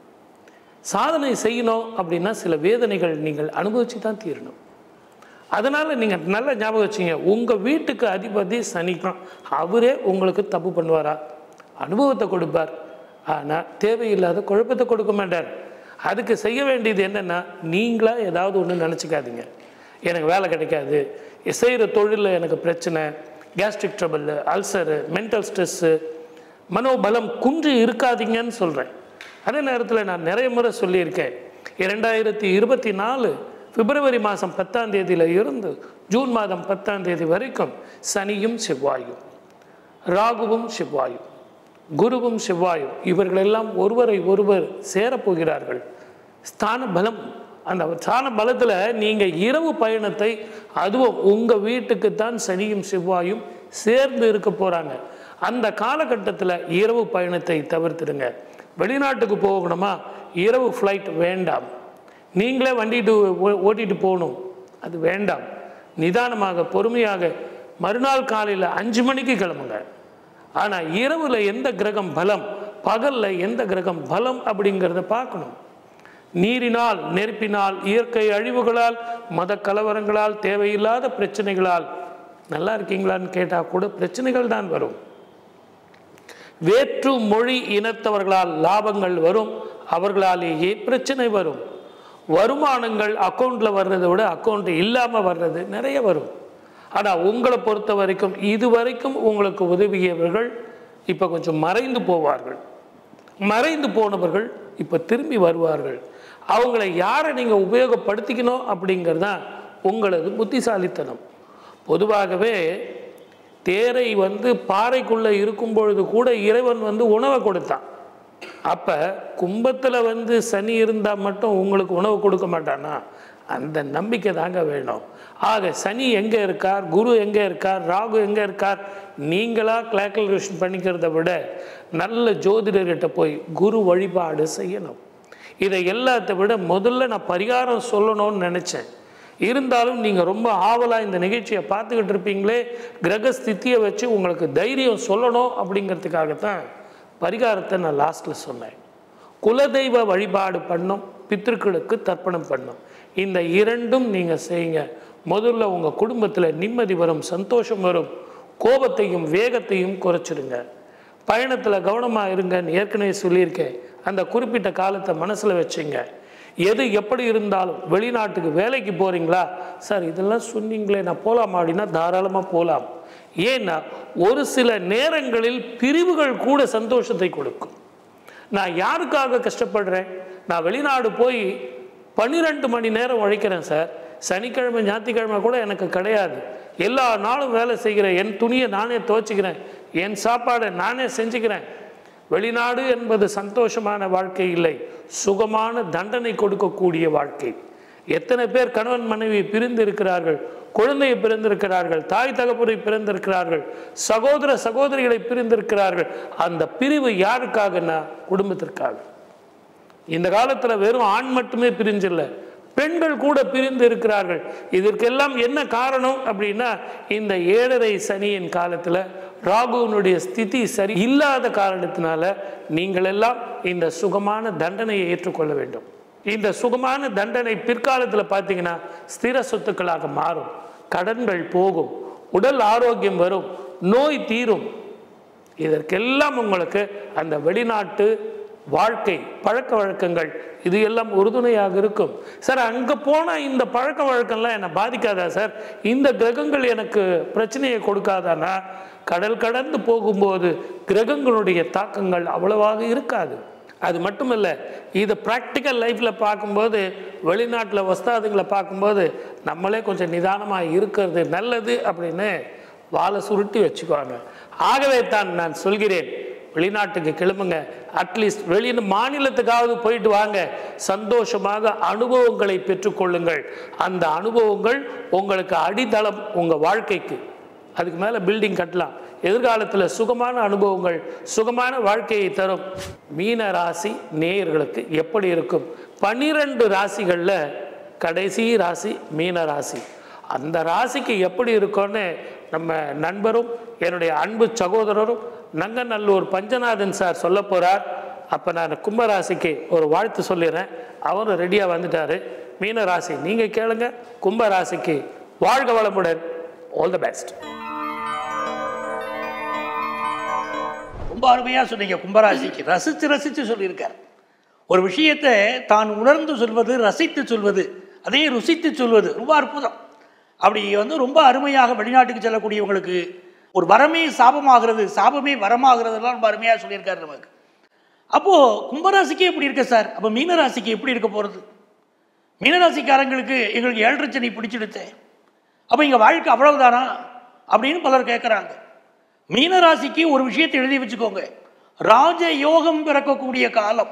சாதனை செய்யணும் அப்படின்னா சில வேதனைகள் நீங்கள் அனுபவிச்சு தான் தீரணும் அதனால் நீங்கள் நல்ல ஞாபகம் வச்சுங்க உங்கள் வீட்டுக்கு அதிபதி சனிக்கும் அவரே உங்களுக்கு தப்பு பண்ணுவாரா அனுபவத்தை கொடுப்பார் ஆனால் தேவையில்லாத குழப்பத்தை கொடுக்க மாட்டார் அதுக்கு செய்ய வேண்டியது என்னென்னா நீங்களாக ஏதாவது ஒன்று நினச்சிக்காதீங்க எனக்கு வேலை கிடைக்காது செய்கிற தொழிலில் எனக்கு பிரச்சனை gastric trouble ulcer mental stress மனோபலம் குன்றி இருக்காதீங்கன்னு சொல்கிறேன் அதே நேரத்தில் நான் நிறைய முறை சொல்லியிருக்கேன் இரண்டாயிரத்தி இருபத்தி நாலு பிப்ரவரி மாதம் பத்தாம் தேதியில் இருந்து ஜூன் மாதம் பத்தாம் தேதி வரைக்கும் சனியும் செவ்வாயும் ராகுவும் செவ்வாயும் குருவும் செவ்வாயும் இவர்களெல்லாம் ஒருவரை ஒருவர் சேரப்போகிறார்கள் ஸ்தான பலம் அந்த ஸ்தான பலத்தில் நீங்கள் இரவு பயணத்தை அதுவும் உங்கள் வீட்டுக்கு தான் சனியும் செவ்வாயும் சேர்ந்து இருக்க போகிறாங்க அந்த காலகட்டத்தில் இரவு பயணத்தை தவிர்த்துடுங்க வெளிநாட்டுக்கு போகணுமா இரவு ஃப்ளைட் வேண்டாம் நீங்களே வண்டிட்டு ஓ- ஓட்டிட்டு போகணும் அது வேண்டாம் நிதானமாக பொறுமையாக மறுநாள் காலையில் அஞ்சு மணிக்கு கிளம்புங்க ஆனால் இரவில் எந்த கிரகம் பலம் பகலில் எந்த கிரகம் பலம் அப்படிங்கிறத பார்க்கணும் நீரினால் நெருப்பினால் இயற்கை அழிவுகளால் மத கலவரங்களால் தேவையில்லாத பிரச்சனைகளால் நல்லா இருக்கீங்களான்னு கேட்டால் கூட பிரச்சனைகள் தான் வரும் வேற்று மொழி இனத்தவர்களால் லாபங்கள் வரும் அவர்களாலேயே பிரச்சனை வரும் வருமானங்கள் அக்கௌண்ட்டில் வர்றதை விட அக்கௌண்ட் இல்லாமல் வர்றது நிறைய வரும் ஆனால் உங்களை பொறுத்த வரைக்கும் இது வரைக்கும் உங்களுக்கு உதவியவர்கள் இப்போ கொஞ்சம் மறைந்து போவார்கள் மறைந்து போனவர்கள் இப்போ திரும்பி வருவார்கள் அவங்கள யாரை நீங்கள் உபயோகப்படுத்திக்கணும் அப்படிங்கிறது தான் உங்களது புத்திசாலித்தனம் பொதுவாகவே தேரை வந்து பாறைக்குள்ளே இருக்கும் பொழுது கூட இறைவன் வந்து உணவை கொடுத்தான் அப்போ கும்பத்தில் வந்து சனி இருந்தால் மட்டும் உங்களுக்கு உணவு கொடுக்க மாட்டானா அந்த நம்பிக்கை தாங்க வேணும் ஆக சனி எங்கே இருக்கார் குரு எங்கே இருக்கார் ராகு எங்கே இருக்கார் நீங்களாக கிளாக்கலேஷன் பண்ணிக்கிறத விட நல்ல ஜோதிடர்கிட்ட போய் குரு வழிபாடு செய்யணும் இதை எல்லாத்தை விட முதல்ல நான் பரிகாரம் சொல்லணும்னு நினச்சேன் இருந்தாலும் நீங்கள் ரொம்ப ஆவலாக இந்த நிகழ்ச்சியை பார்த்துக்கிட்டு இருப்பீங்களே கிரக ஸ்தித்தியை வச்சு உங்களுக்கு தைரியம் சொல்லணும் அப்படிங்கிறதுக்காகத்தான் பரிகாரத்தை நான் லாஸ்ட்டில் சொன்னேன் குலதெய்வ வழிபாடு பண்ணும் பித்திருக்களுக்கு தர்ப்பணம் பண்ணும் இந்த இரண்டும் நீங்கள் செய்யுங்க முதல்ல உங்கள் குடும்பத்தில் நிம்மதி வரும் சந்தோஷம் வரும் கோபத்தையும் வேகத்தையும் குறைச்சிடுங்க பயணத்தில் கவனமாக இருங்கன்னு ஏற்கனவே சொல்லியிருக்கேன் அந்த குறிப்பிட்ட காலத்தை மனசில் வச்சுங்க எது எப்படி இருந்தாலும் வெளிநாட்டுக்கு வேலைக்கு போகிறீங்களா சார் இதெல்லாம் சொன்னீங்களே நான் போகலாமா அப்படின்னா தாராளமாக போகலாம் ஏன்னா ஒரு சில நேரங்களில் பிரிவுகள் கூட சந்தோஷத்தை கொடுக்கும் நான் யாருக்காக கஷ்டப்படுறேன் நான் வெளிநாடு போய் பன்னிரெண்டு மணி நேரம் உழைக்கிறேன் சார் சனிக்கிழமை ஞாயிற்றுக்கிழமை கூட எனக்கு கிடையாது எல்லா நாளும் வேலை செய்கிறேன் என் துணியை நானே துவைச்சிக்கிறேன் என் சாப்பாடை நானே செஞ்சுக்கிறேன் வெளிநாடு என்பது சந்தோஷமான வாழ்க்கை இல்லை சுகமான தண்டனை கொடுக்கக்கூடிய வாழ்க்கை எத்தனை பேர் கணவன் மனைவி பிரிந்து இருக்கிறார்கள் குழந்தையை பிரிந்திருக்கிறார்கள் தாய் தகப்பனை பிரிந்திருக்கிறார்கள் சகோதர சகோதரிகளை பிரிந்திருக்கிறார்கள் அந்த பிரிவு யாருக்காகன்னா குடும்பத்திற்காக இந்த காலத்தில் வெறும் ஆண் மட்டுமே பிரிஞ்சில்ல பெண்கள் கூட பிரிந்து இருக்கிறார்கள் இதற்கெல்லாம் என்ன காரணம் அப்படின்னா இந்த ஏழரை சனியின் காலத்தில் ராகுவனுடைய ஸ்திதி சரி இல்லாத காரணத்தினால நீங்கள் எல்லாம் இந்த சுகமான தண்டனையை ஏற்றுக்கொள்ள வேண்டும் இந்த சுகமான தண்டனை பிற்காலத்தில் பார்த்தீங்கன்னா ஸ்திர சொத்துக்களாக மாறும் கடன்கள் போகும் உடல் ஆரோக்கியம் வரும் நோய் தீரும் இதற்கெல்லாம் உங்களுக்கு அந்த வெளிநாட்டு வாழ்க்கை பழக்க வழக்கங்கள் இது எல்லாம் உறுதுணையாக இருக்கும் சார் அங்கே போனால் இந்த பழக்க வழக்கம்லாம் என்னை பாதிக்காதா சார் இந்த கிரகங்கள் எனக்கு பிரச்சனையை கொடுக்காதானா கடல் கடந்து போகும்போது கிரகங்களுடைய தாக்கங்கள் அவ்வளவாக இருக்காது அது மட்டும் இல்லை இது ப்ராக்டிக்கல் லைஃப்பில் பார்க்கும்போது வெளிநாட்டில் வஸ்தாதுங்களை பார்க்கும்போது நம்மளே கொஞ்சம் நிதானமாக இருக்கிறது நல்லது அப்படின்னு வாழை சுருட்டி வச்சுக்குவாங்க ஆகவே தான் நான் சொல்கிறேன் வெளிநாட்டுக்கு கிளம்புங்க அட்லீஸ்ட் வெளி மாநிலத்துக்காவது போயிட்டு வாங்க சந்தோஷமாக அனுபவங்களை பெற்றுக்கொள்ளுங்கள் அந்த அனுபவங்கள் உங்களுக்கு அடித்தளம் உங்கள் வாழ்க்கைக்கு அதுக்கு மேலே பில்டிங் கட்டலாம் எதிர்காலத்தில் சுகமான அனுபவங்கள் சுகமான வாழ்க்கையை தரும் மீன ராசி நேயர்களுக்கு எப்படி இருக்கும் பன்னிரண்டு ராசிகளில் கடைசி ராசி மீன ராசி அந்த ராசிக்கு எப்படி இருக்கும்னு நம்ம நண்பரும் என்னுடைய அன்பு சகோதரரும் நங்கநல்லூர் பஞ்சநாதன் சார் சொல்ல போகிறார் அப்போ நான் கும்பராசிக்கு ஒரு வாழ்த்து சொல்லிடுறேன் அவரும் ரெடியாக வந்துட்டார் மீன ராசி நீங்கள் கேளுங்க கும்பராசிக்கு வாழ்க வளமுடன் ஆல் த பெஸ்ட் ரொம்ப அருமையாக சொன்னீங்க கும்பராசிக்கு ரசித்து ரசித்து சொல்லியிருக்கார் ஒரு விஷயத்தை தான் உணர்ந்து சொல்வது ரசித்து சொல்வது அதே ருசித்து சொல்வது ரொம்ப அற்புதம் அப்படி வந்து ரொம்ப அருமையாக வெளிநாட்டுக்கு செல்லக்கூடியவங்களுக்கு ஒரு வரமே சாபமாகிறது சாபமே வரமாகிறதுலாம் ரொம்ப அருமையாக சொல்லியிருக்காரு நமக்கு அப்போது கும்பராசிக்கு எப்படி இருக்கு சார் அப்போ மீனராசிக்கு எப்படி இருக்க போகிறது மீனராசிக்காரங்களுக்கு எங்களுக்கு ஏழரை சனி பிடிச்சிடுத்தேன் அப்போ இங்கே வாழ்க்கை அவ்வளவுதானா அப்படின்னு பலர் கேட்குறாங்க மீனராசிக்கு ஒரு விஷயத்தை எழுதி வச்சுக்கோங்க ராஜ யோகம் பிறக்கக்கூடிய காலம்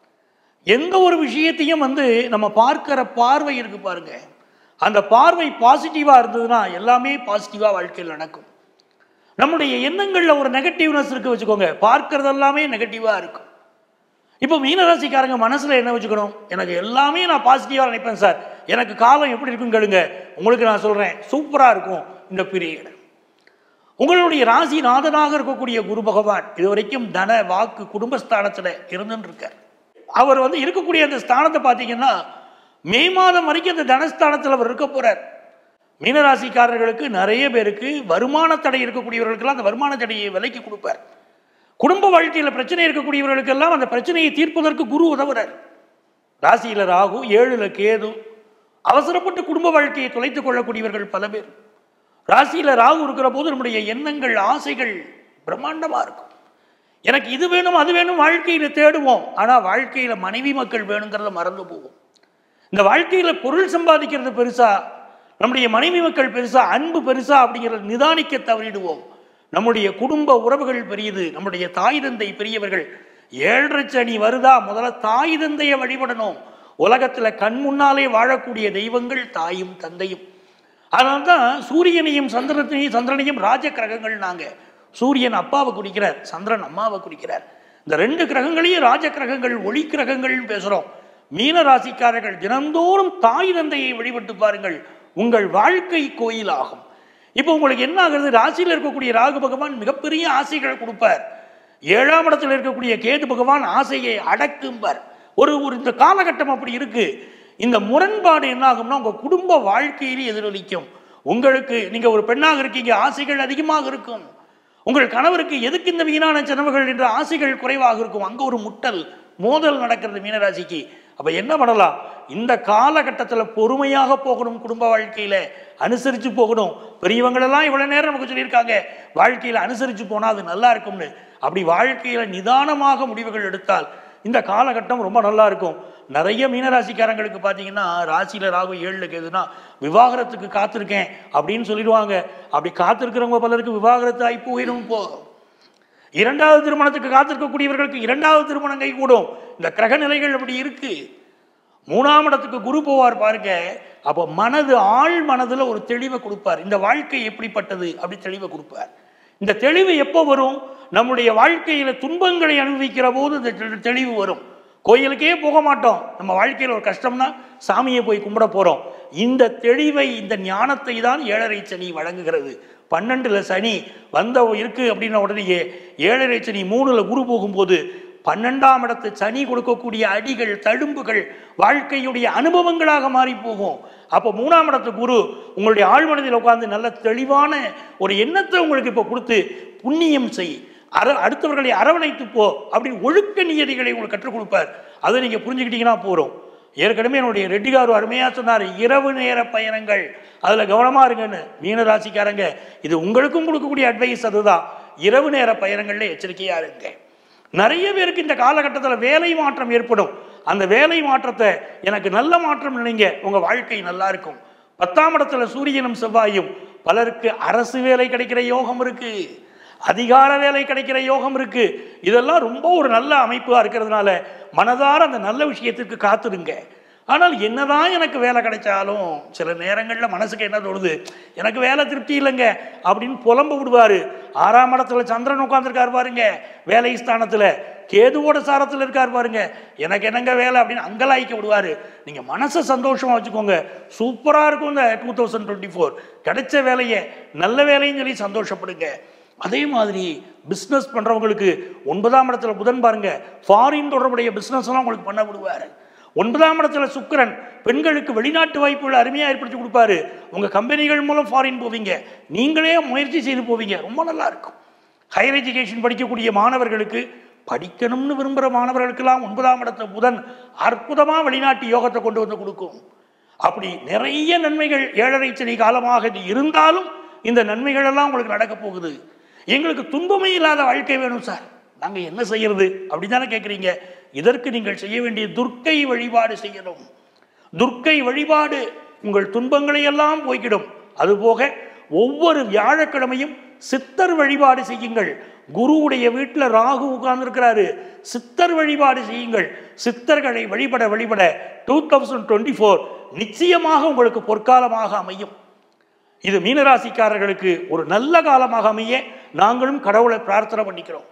எந்த ஒரு விஷயத்தையும் வந்து நம்ம பார்க்கிற பார்வை இருக்கு பாருங்க அந்த பார்வை பாசிட்டிவாக இருந்ததுன்னா எல்லாமே பாசிட்டிவாக வாழ்க்கையில் நடக்கும் நம்முடைய எண்ணங்களில் ஒரு நெகட்டிவ்னஸ் இருக்கு வச்சுக்கோங்க பார்க்கறது எல்லாமே நெகட்டிவாக இருக்கும் இப்போ மீனராசிக்காரங்க மனசில் என்ன வச்சுக்கணும் எனக்கு எல்லாமே நான் பாசிட்டிவாக நினைப்பேன் சார் எனக்கு காலம் எப்படி இருக்குன்னு கேளுங்க உங்களுக்கு நான் சொல்கிறேன் சூப்பராக இருக்கும் இந்த பீரியட் உங்களுடைய ராசி நாதனாக இருக்கக்கூடிய குரு பகவான் இது வரைக்கும் தன வாக்கு குடும்பஸ்தானத்தில் இருந்துன்னு இருக்கார் அவர் வந்து இருக்கக்கூடிய அந்த ஸ்தானத்தை பார்த்தீங்கன்னா மே மாதம் வரைக்கும் அந்த தனஸ்தானத்தில் அவர் இருக்க போறார் மீனராசிக்காரர்களுக்கு நிறைய பேருக்கு வருமான தடை இருக்கக்கூடியவர்களுக்கெல்லாம் அந்த வருமான தடையை விலைக்கு கொடுப்பார் குடும்ப வாழ்க்கையில் பிரச்சனை இருக்கக்கூடியவர்களுக்கெல்லாம் அந்த பிரச்சனையை தீர்ப்பதற்கு குரு உதவுறார் ராசியில் ராகு ஏழுல கேது அவசரப்பட்டு குடும்ப வாழ்க்கையை தொலைத்துக் கொள்ளக்கூடியவர்கள் பல பேர் ராசியில் ராகு இருக்கிற போது நம்முடைய எண்ணங்கள் ஆசைகள் பிரம்மாண்டமா இருக்கும் எனக்கு இது வேணும் அது வேணும் வாழ்க்கையில தேடுவோம் ஆனா வாழ்க்கையில மனைவி மக்கள் வேணுங்கிறத மறந்து போவோம் இந்த வாழ்க்கையில பொருள் சம்பாதிக்கிறது பெருசா நம்முடைய மனைவி மக்கள் பெருசா அன்பு பெருசா அப்படிங்கிறத நிதானிக்க தவறிடுவோம் நம்முடைய குடும்ப உறவுகள் பெரியது நம்முடைய தாய் தந்தை பெரியவர்கள் ஏழரை சனி வருதா முதல்ல தாய் தந்தையை வழிபடணும் உலகத்துல கண் முன்னாலே வாழக்கூடிய தெய்வங்கள் தாயும் தந்தையும் அதனால தான் சூரியனையும் சந்திரனையும் சந்திரனையும் ராஜ கிரகங்கள் நாங்க சூரியன் அப்பாவை குறிக்கிறார் சந்திரன் அம்மாவை குறிக்கிறார் இந்த ரெண்டு கிரகங்களையும் ராஜ கிரகங்கள் ஒளி கிரகங்கள்னு பேசுறோம் மீன ராசிக்காரர்கள் தினந்தோறும் தாய் தந்தையை வழிபட்டு பாருங்கள் உங்கள் வாழ்க்கை கோயிலாகும் இப்போ உங்களுக்கு என்ன ஆகுறது ராசியில் இருக்கக்கூடிய ராகு பகவான் மிகப்பெரிய ஆசைகளை கொடுப்பார் ஏழாம் இடத்துல இருக்கக்கூடிய கேது பகவான் ஆசையை அடக்கும்பார் ஒரு ஒரு இந்த காலகட்டம் அப்படி இருக்கு இந்த முரண்பாடு என்ன ஆகும்னா உங்க குடும்ப வாழ்க்கையிலே எதிரொலிக்கும் உங்களுக்கு நீங்க ஒரு பெண்ணாக இருக்கீங்க ஆசைகள் அதிகமாக இருக்கும் உங்கள் கணவருக்கு எதுக்கு இந்த வீணான செலவுகள் என்ற ஆசைகள் குறைவாக இருக்கும் அங்க ஒரு முட்டல் மோதல் நடக்கிறது மீனராசிக்கு அப்ப என்ன பண்ணலாம் இந்த காலகட்டத்தில் பொறுமையாக போகணும் குடும்ப வாழ்க்கையில அனுசரித்து போகணும் பெரியவங்களெல்லாம் இவ்வளவு நேரம் நமக்கு சொல்லியிருக்காங்க வாழ்க்கையில அனுசரித்து போனா அது நல்லா இருக்கும்னு அப்படி வாழ்க்கையில நிதானமாக முடிவுகள் எடுத்தால் இந்த காலகட்டம் ரொம்ப நல்லா இருக்கும் நிறைய மீனராசிக்காரங்களுக்கு பார்த்தீங்கன்னா ராசியில ராகு ஏழுல கேதுன்னா விவாகரத்துக்கு காத்திருக்கேன் அப்படின்னு சொல்லிடுவாங்க அப்படி காத்திருக்கிறவங்க பலருக்கு விவாகரத்து ஆகி போயிடும் போகும் இரண்டாவது திருமணத்துக்கு காத்திருக்கக்கூடியவர்களுக்கு இரண்டாவது திருமணம் கை கூடும் இந்த கிரக நிலைகள் அப்படி இருக்கு மூணாம் இடத்துக்கு குரு போவார் பாருங்க அப்போ மனது ஆள் மனதுல ஒரு தெளிவை கொடுப்பார் இந்த வாழ்க்கை எப்படிப்பட்டது அப்படி தெளிவை கொடுப்பார் இந்த தெளிவு எப்போ வரும் நம்முடைய வாழ்க்கையில துன்பங்களை அனுபவிக்கிற போது இந்த தெ- தெளிவு வரும் கோயிலுக்கே போக மாட்டோம் நம்ம வாழ்க்கையில் ஒரு கஷ்டம்னா சாமியை போய் கும்பிட போறோம் இந்த தெளிவை இந்த ஞானத்தை தான் ஏழரை சனி வழங்குகிறது பன்னெண்டுல சனி வந்த இருக்கு அப்படின்ன உடனேயே ஏழரை சனி மூணுல குரு போகும்போது பன்னெண்டாம் இடத்து சனி கொடுக்கக்கூடிய அடிகள் தழும்புகள் வாழ்க்கையுடைய அனுபவங்களாக மாறி போகும் அப்போ மூணாம் இடத்து குரு உங்களுடைய ஆழ்மனதில் உட்கார்ந்து நல்ல தெளிவான ஒரு எண்ணத்தை உங்களுக்கு இப்போ கொடுத்து புண்ணியம் செய் அர அடுத்தவர்களை அரவணைத்து போ அப்படின்னு ஒழுக்க நியதிகளை உங்களுக்கு கற்றுக் கொடுப்பார் அதை நீங்கள் புரிஞ்சுக்கிட்டீங்கன்னா போகிறோம் ஏற்கனவே என்னுடைய ரெட்டிகார் அருமையாக சொன்னார் இரவு நேர பயணங்கள் அதில் கவனமாக இருங்கன்னு மீனராசிக்காரங்க இது உங்களுக்கும் கொடுக்கக்கூடிய அட்வைஸ் அதுதான் இரவு நேர பயணங்களில் எச்சரிக்கையாக இருங்க நிறைய பேருக்கு இந்த காலகட்டத்தில் வேலை மாற்றம் ஏற்படும் அந்த வேலை மாற்றத்தை எனக்கு நல்ல மாற்றம் நினைங்க உங்கள் வாழ்க்கை நல்லா இருக்கும் பத்தாம் இடத்துல சூரியனும் செவ்வாயும் பலருக்கு அரசு வேலை கிடைக்கிற யோகம் இருக்கு அதிகார வேலை கிடைக்கிற யோகம் இருக்கு இதெல்லாம் ரொம்ப ஒரு நல்ல அமைப்பாக இருக்கிறதுனால மனதார அந்த நல்ல விஷயத்துக்கு காத்துடுங்க ஆனால் என்னதான் எனக்கு வேலை கிடைச்சாலும் சில நேரங்களில் மனசுக்கு என்ன தோணுது எனக்கு வேலை திருப்தி இல்லைங்க அப்படின்னு புலம்ப விடுவார் ஆறாம் இடத்துல சந்திரன் உட்காந்துருக்காரு பாருங்க வேலை ஸ்தானத்தில் கேதுவோட சாரத்தில் இருக்கார் பாருங்க எனக்கு என்னங்க வேலை அப்படின்னு அங்கலாய்க்க விடுவார் நீங்கள் மனசை சந்தோஷமாக வச்சுக்கோங்க சூப்பராக இருக்கும் இந்த டூ தௌசண்ட் டுவெண்ட்டி ஃபோர் கிடைச்ச வேலையை நல்ல வேலைன்னு சொல்லி சந்தோஷப்படுங்க அதே மாதிரி பிஸ்னஸ் பண்ணுறவங்களுக்கு ஒன்பதாம் இடத்துல புதன் பாருங்க ஃபாரின் தொடர்புடைய பிஸ்னஸ் எல்லாம் உங்களுக்கு பண்ண விடுவார் ஒன்பதாம் இடத்துல சுக்கிரன் பெண்களுக்கு வெளிநாட்டு வாய்ப்புகள் அருமையாக ஏற்படுத்தி கொடுப்பாரு உங்கள் கம்பெனிகள் மூலம் ஃபாரின் போவீங்க நீங்களே முயற்சி செய்து போவீங்க ரொம்ப நல்லா இருக்கும் ஹையர் எஜுகேஷன் படிக்கக்கூடிய மாணவர்களுக்கு படிக்கணும்னு விரும்புகிற மாணவர்களுக்கெல்லாம் ஒன்பதாம் இடத்த புதன் அற்புதமாக வெளிநாட்டு யோகத்தை கொண்டு வந்து கொடுக்கும் அப்படி நிறைய நன்மைகள் ஏழரை சனி காலமாக இது இருந்தாலும் இந்த நன்மைகள் எல்லாம் உங்களுக்கு நடக்க போகுது எங்களுக்கு துன்பமே இல்லாத வாழ்க்கை வேணும் சார் நாங்கள் என்ன செய்யறது அப்படி தானே கேட்குறீங்க இதற்கு நீங்கள் செய்ய வேண்டிய துர்க்கை வழிபாடு செய்யணும் துர்க்கை வழிபாடு உங்கள் துன்பங்களை எல்லாம் போய்க்கிடும் அதுபோக ஒவ்வொரு வியாழக்கிழமையும் சித்தர் வழிபாடு செய்யுங்கள் குருவுடைய வீட்டில் ராகு உட்கார்ந்துருக்கிறாரு சித்தர் வழிபாடு செய்யுங்கள் சித்தர்களை வழிபட வழிபட டூ தௌசண்ட் டுவெண்ட்டி ஃபோர் நிச்சயமாக உங்களுக்கு பொற்காலமாக அமையும் இது மீனராசிக்காரர்களுக்கு ஒரு நல்ல காலமாக அமைய நாங்களும் கடவுளை பிரார்த்தனை பண்ணிக்கிறோம்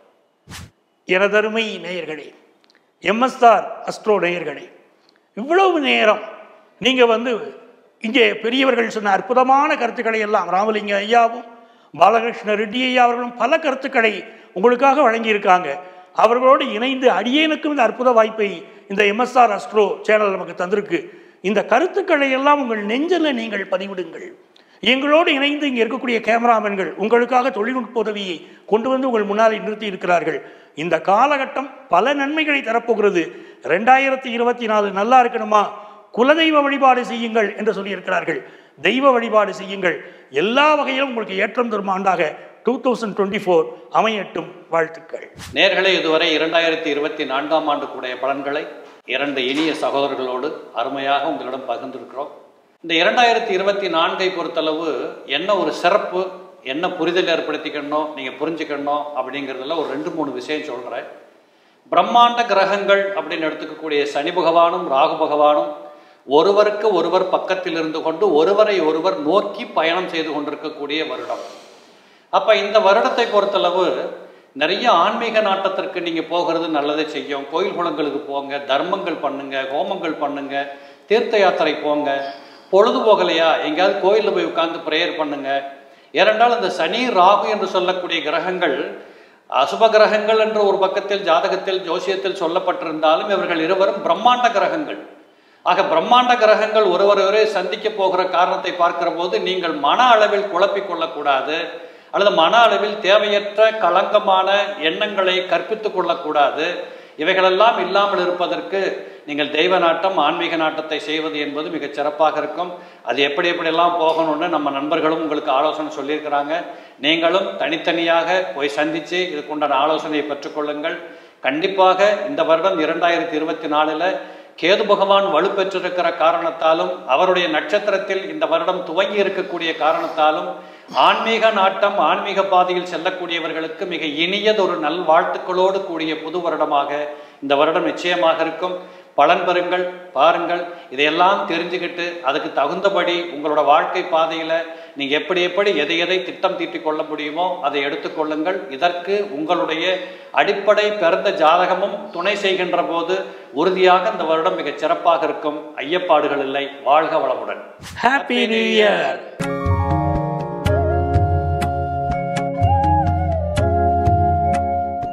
எனதருமை நேயர்களே எம்எஸ்ஆர் அஸ்ட்ரோ நேயர்களே இவ்வளவு நேரம் நீங்கள் வந்து இங்கே பெரியவர்கள் சொன்ன அற்புதமான கருத்துக்களை எல்லாம் ராமலிங்க ஐயாவும் பாலகிருஷ்ண ரெட்டி ஐயா அவர்களும் பல கருத்துக்களை உங்களுக்காக வழங்கியிருக்காங்க அவர்களோடு இணைந்து அடியேனுக்கும் இந்த அற்புத வாய்ப்பை இந்த எம்எஸ்ஆர் அஸ்ட்ரோ சேனல் நமக்கு தந்திருக்கு இந்த கருத்துக்களை எல்லாம் உங்கள் நெஞ்சில் நீங்கள் பதிவிடுங்கள் எங்களோடு இணைந்து இங்கே இருக்கக்கூடிய கேமராமேன்கள் உங்களுக்காக தொழில்நுட்ப உதவியை கொண்டு வந்து உங்கள் முன்னால் நிறுத்தி இருக்கிறார்கள் இந்த காலகட்டம் பல நன்மைகளை தரப்போகிறது ரெண்டாயிரத்தி இருபத்தி நாலு நல்லா இருக்கணுமா குலதெய்வ வழிபாடு செய்யுங்கள் என்று சொல்லியிருக்கிறார்கள் தெய்வ வழிபாடு செய்யுங்கள் எல்லா வகையிலும் உங்களுக்கு ஏற்றம் தரும் ஆண்டாக டூ தௌசண்ட் டுவெண்ட்டி ஃபோர் அமையட்டும் வாழ்த்துக்கள் நேர்களே இதுவரை இரண்டாயிரத்தி இருபத்தி நான்காம் ஆண்டுக்குடைய பலன்களை இரண்டு இனிய சகோதரர்களோடு அருமையாக உங்களிடம் பகிர்ந்திருக்கிறோம் இந்த இரண்டாயிரத்தி இருபத்தி நான்கை பொறுத்தளவு என்ன ஒரு சிறப்பு என்ன புரிதல் ஏற்படுத்திக்கணும் நீங்கள் புரிஞ்சுக்கணும் அப்படிங்கிறதுல ஒரு ரெண்டு மூணு விஷயம் சொல்கிறேன் பிரம்மாண்ட கிரகங்கள் அப்படின்னு எடுத்துக்கக்கூடிய சனி பகவானும் ராகு பகவானும் ஒருவருக்கு ஒருவர் பக்கத்தில் இருந்து கொண்டு ஒருவரை ஒருவர் நோக்கி பயணம் செய்து கொண்டிருக்கக்கூடிய வருடம் அப்போ இந்த வருடத்தை பொறுத்தளவு நிறைய ஆன்மீக நாட்டத்திற்கு நீங்கள் போகிறது நல்லதை செய்யும் கோயில் குளங்களுக்கு போங்க தர்மங்கள் பண்ணுங்க ஹோமங்கள் பண்ணுங்க தீர்த்த யாத்திரை போங்க பொழுது போகலையா எங்கேயாவது கோயிலில் போய் உட்கார்ந்து ப்ரேயர் பண்ணுங்க ஏனென்றால் இந்த சனி ராகு என்று சொல்லக்கூடிய கிரகங்கள் அசுப கிரகங்கள் என்று ஒரு பக்கத்தில் ஜாதகத்தில் ஜோசியத்தில் சொல்லப்பட்டிருந்தாலும் இவர்கள் இருவரும் பிரம்மாண்ட கிரகங்கள் ஆக பிரம்மாண்ட கிரகங்கள் ஒருவரொரே சந்திக்க போகிற காரணத்தை பார்க்கிற போது நீங்கள் மன அளவில் குழப்பிக் கொள்ளக்கூடாது அல்லது மன அளவில் தேவையற்ற களங்கமான எண்ணங்களை கற்பித்துக் கொள்ளக்கூடாது இவைகளெல்லாம் இல்லாமல் இருப்பதற்கு நீங்கள் தெய்வ நாட்டம் ஆன்மீக நாட்டத்தை செய்வது என்பது மிகச் சிறப்பாக இருக்கும் அது எப்படி எப்படியெல்லாம் போகணும்னு நம்ம நண்பர்களும் உங்களுக்கு ஆலோசனை சொல்லியிருக்கிறாங்க நீங்களும் தனித்தனியாக போய் சந்தித்து இதுக்குண்டான ஆலோசனையை பெற்றுக்கொள்ளுங்கள் கண்டிப்பாக இந்த வருடம் இரண்டாயிரத்தி இருபத்தி நாலில் கேது பகவான் வலுப்பெற்றிருக்கிற காரணத்தாலும் அவருடைய நட்சத்திரத்தில் இந்த வருடம் துவங்கி இருக்கக்கூடிய காரணத்தாலும் ஆன்மீக நாட்டம் ஆன்மீக பாதையில் செல்லக்கூடியவர்களுக்கு மிக இனியதொரு நல்வாழ்த்துக்களோடு கூடிய புது வருடமாக இந்த வருடம் நிச்சயமாக இருக்கும் பலன் பெறுங்கள் பாருங்கள் இதையெல்லாம் தெரிஞ்சுக்கிட்டு அதுக்கு தகுந்தபடி உங்களோட வாழ்க்கை பாதையில் நீங்கள் எப்படி எப்படி எதை எதை திட்டம் தீட்டிக் கொள்ள முடியுமோ அதை எடுத்துக்கொள்ளுங்கள் இதற்கு உங்களுடைய அடிப்படை பிறந்த ஜாதகமும் துணை செய்கின்ற போது உறுதியாக இந்த வருடம் மிகச் சிறப்பாக இருக்கும் ஐயப்பாடுகள் இல்லை வாழ்க வளமுடன் ஹாப்பி நியூ இயர்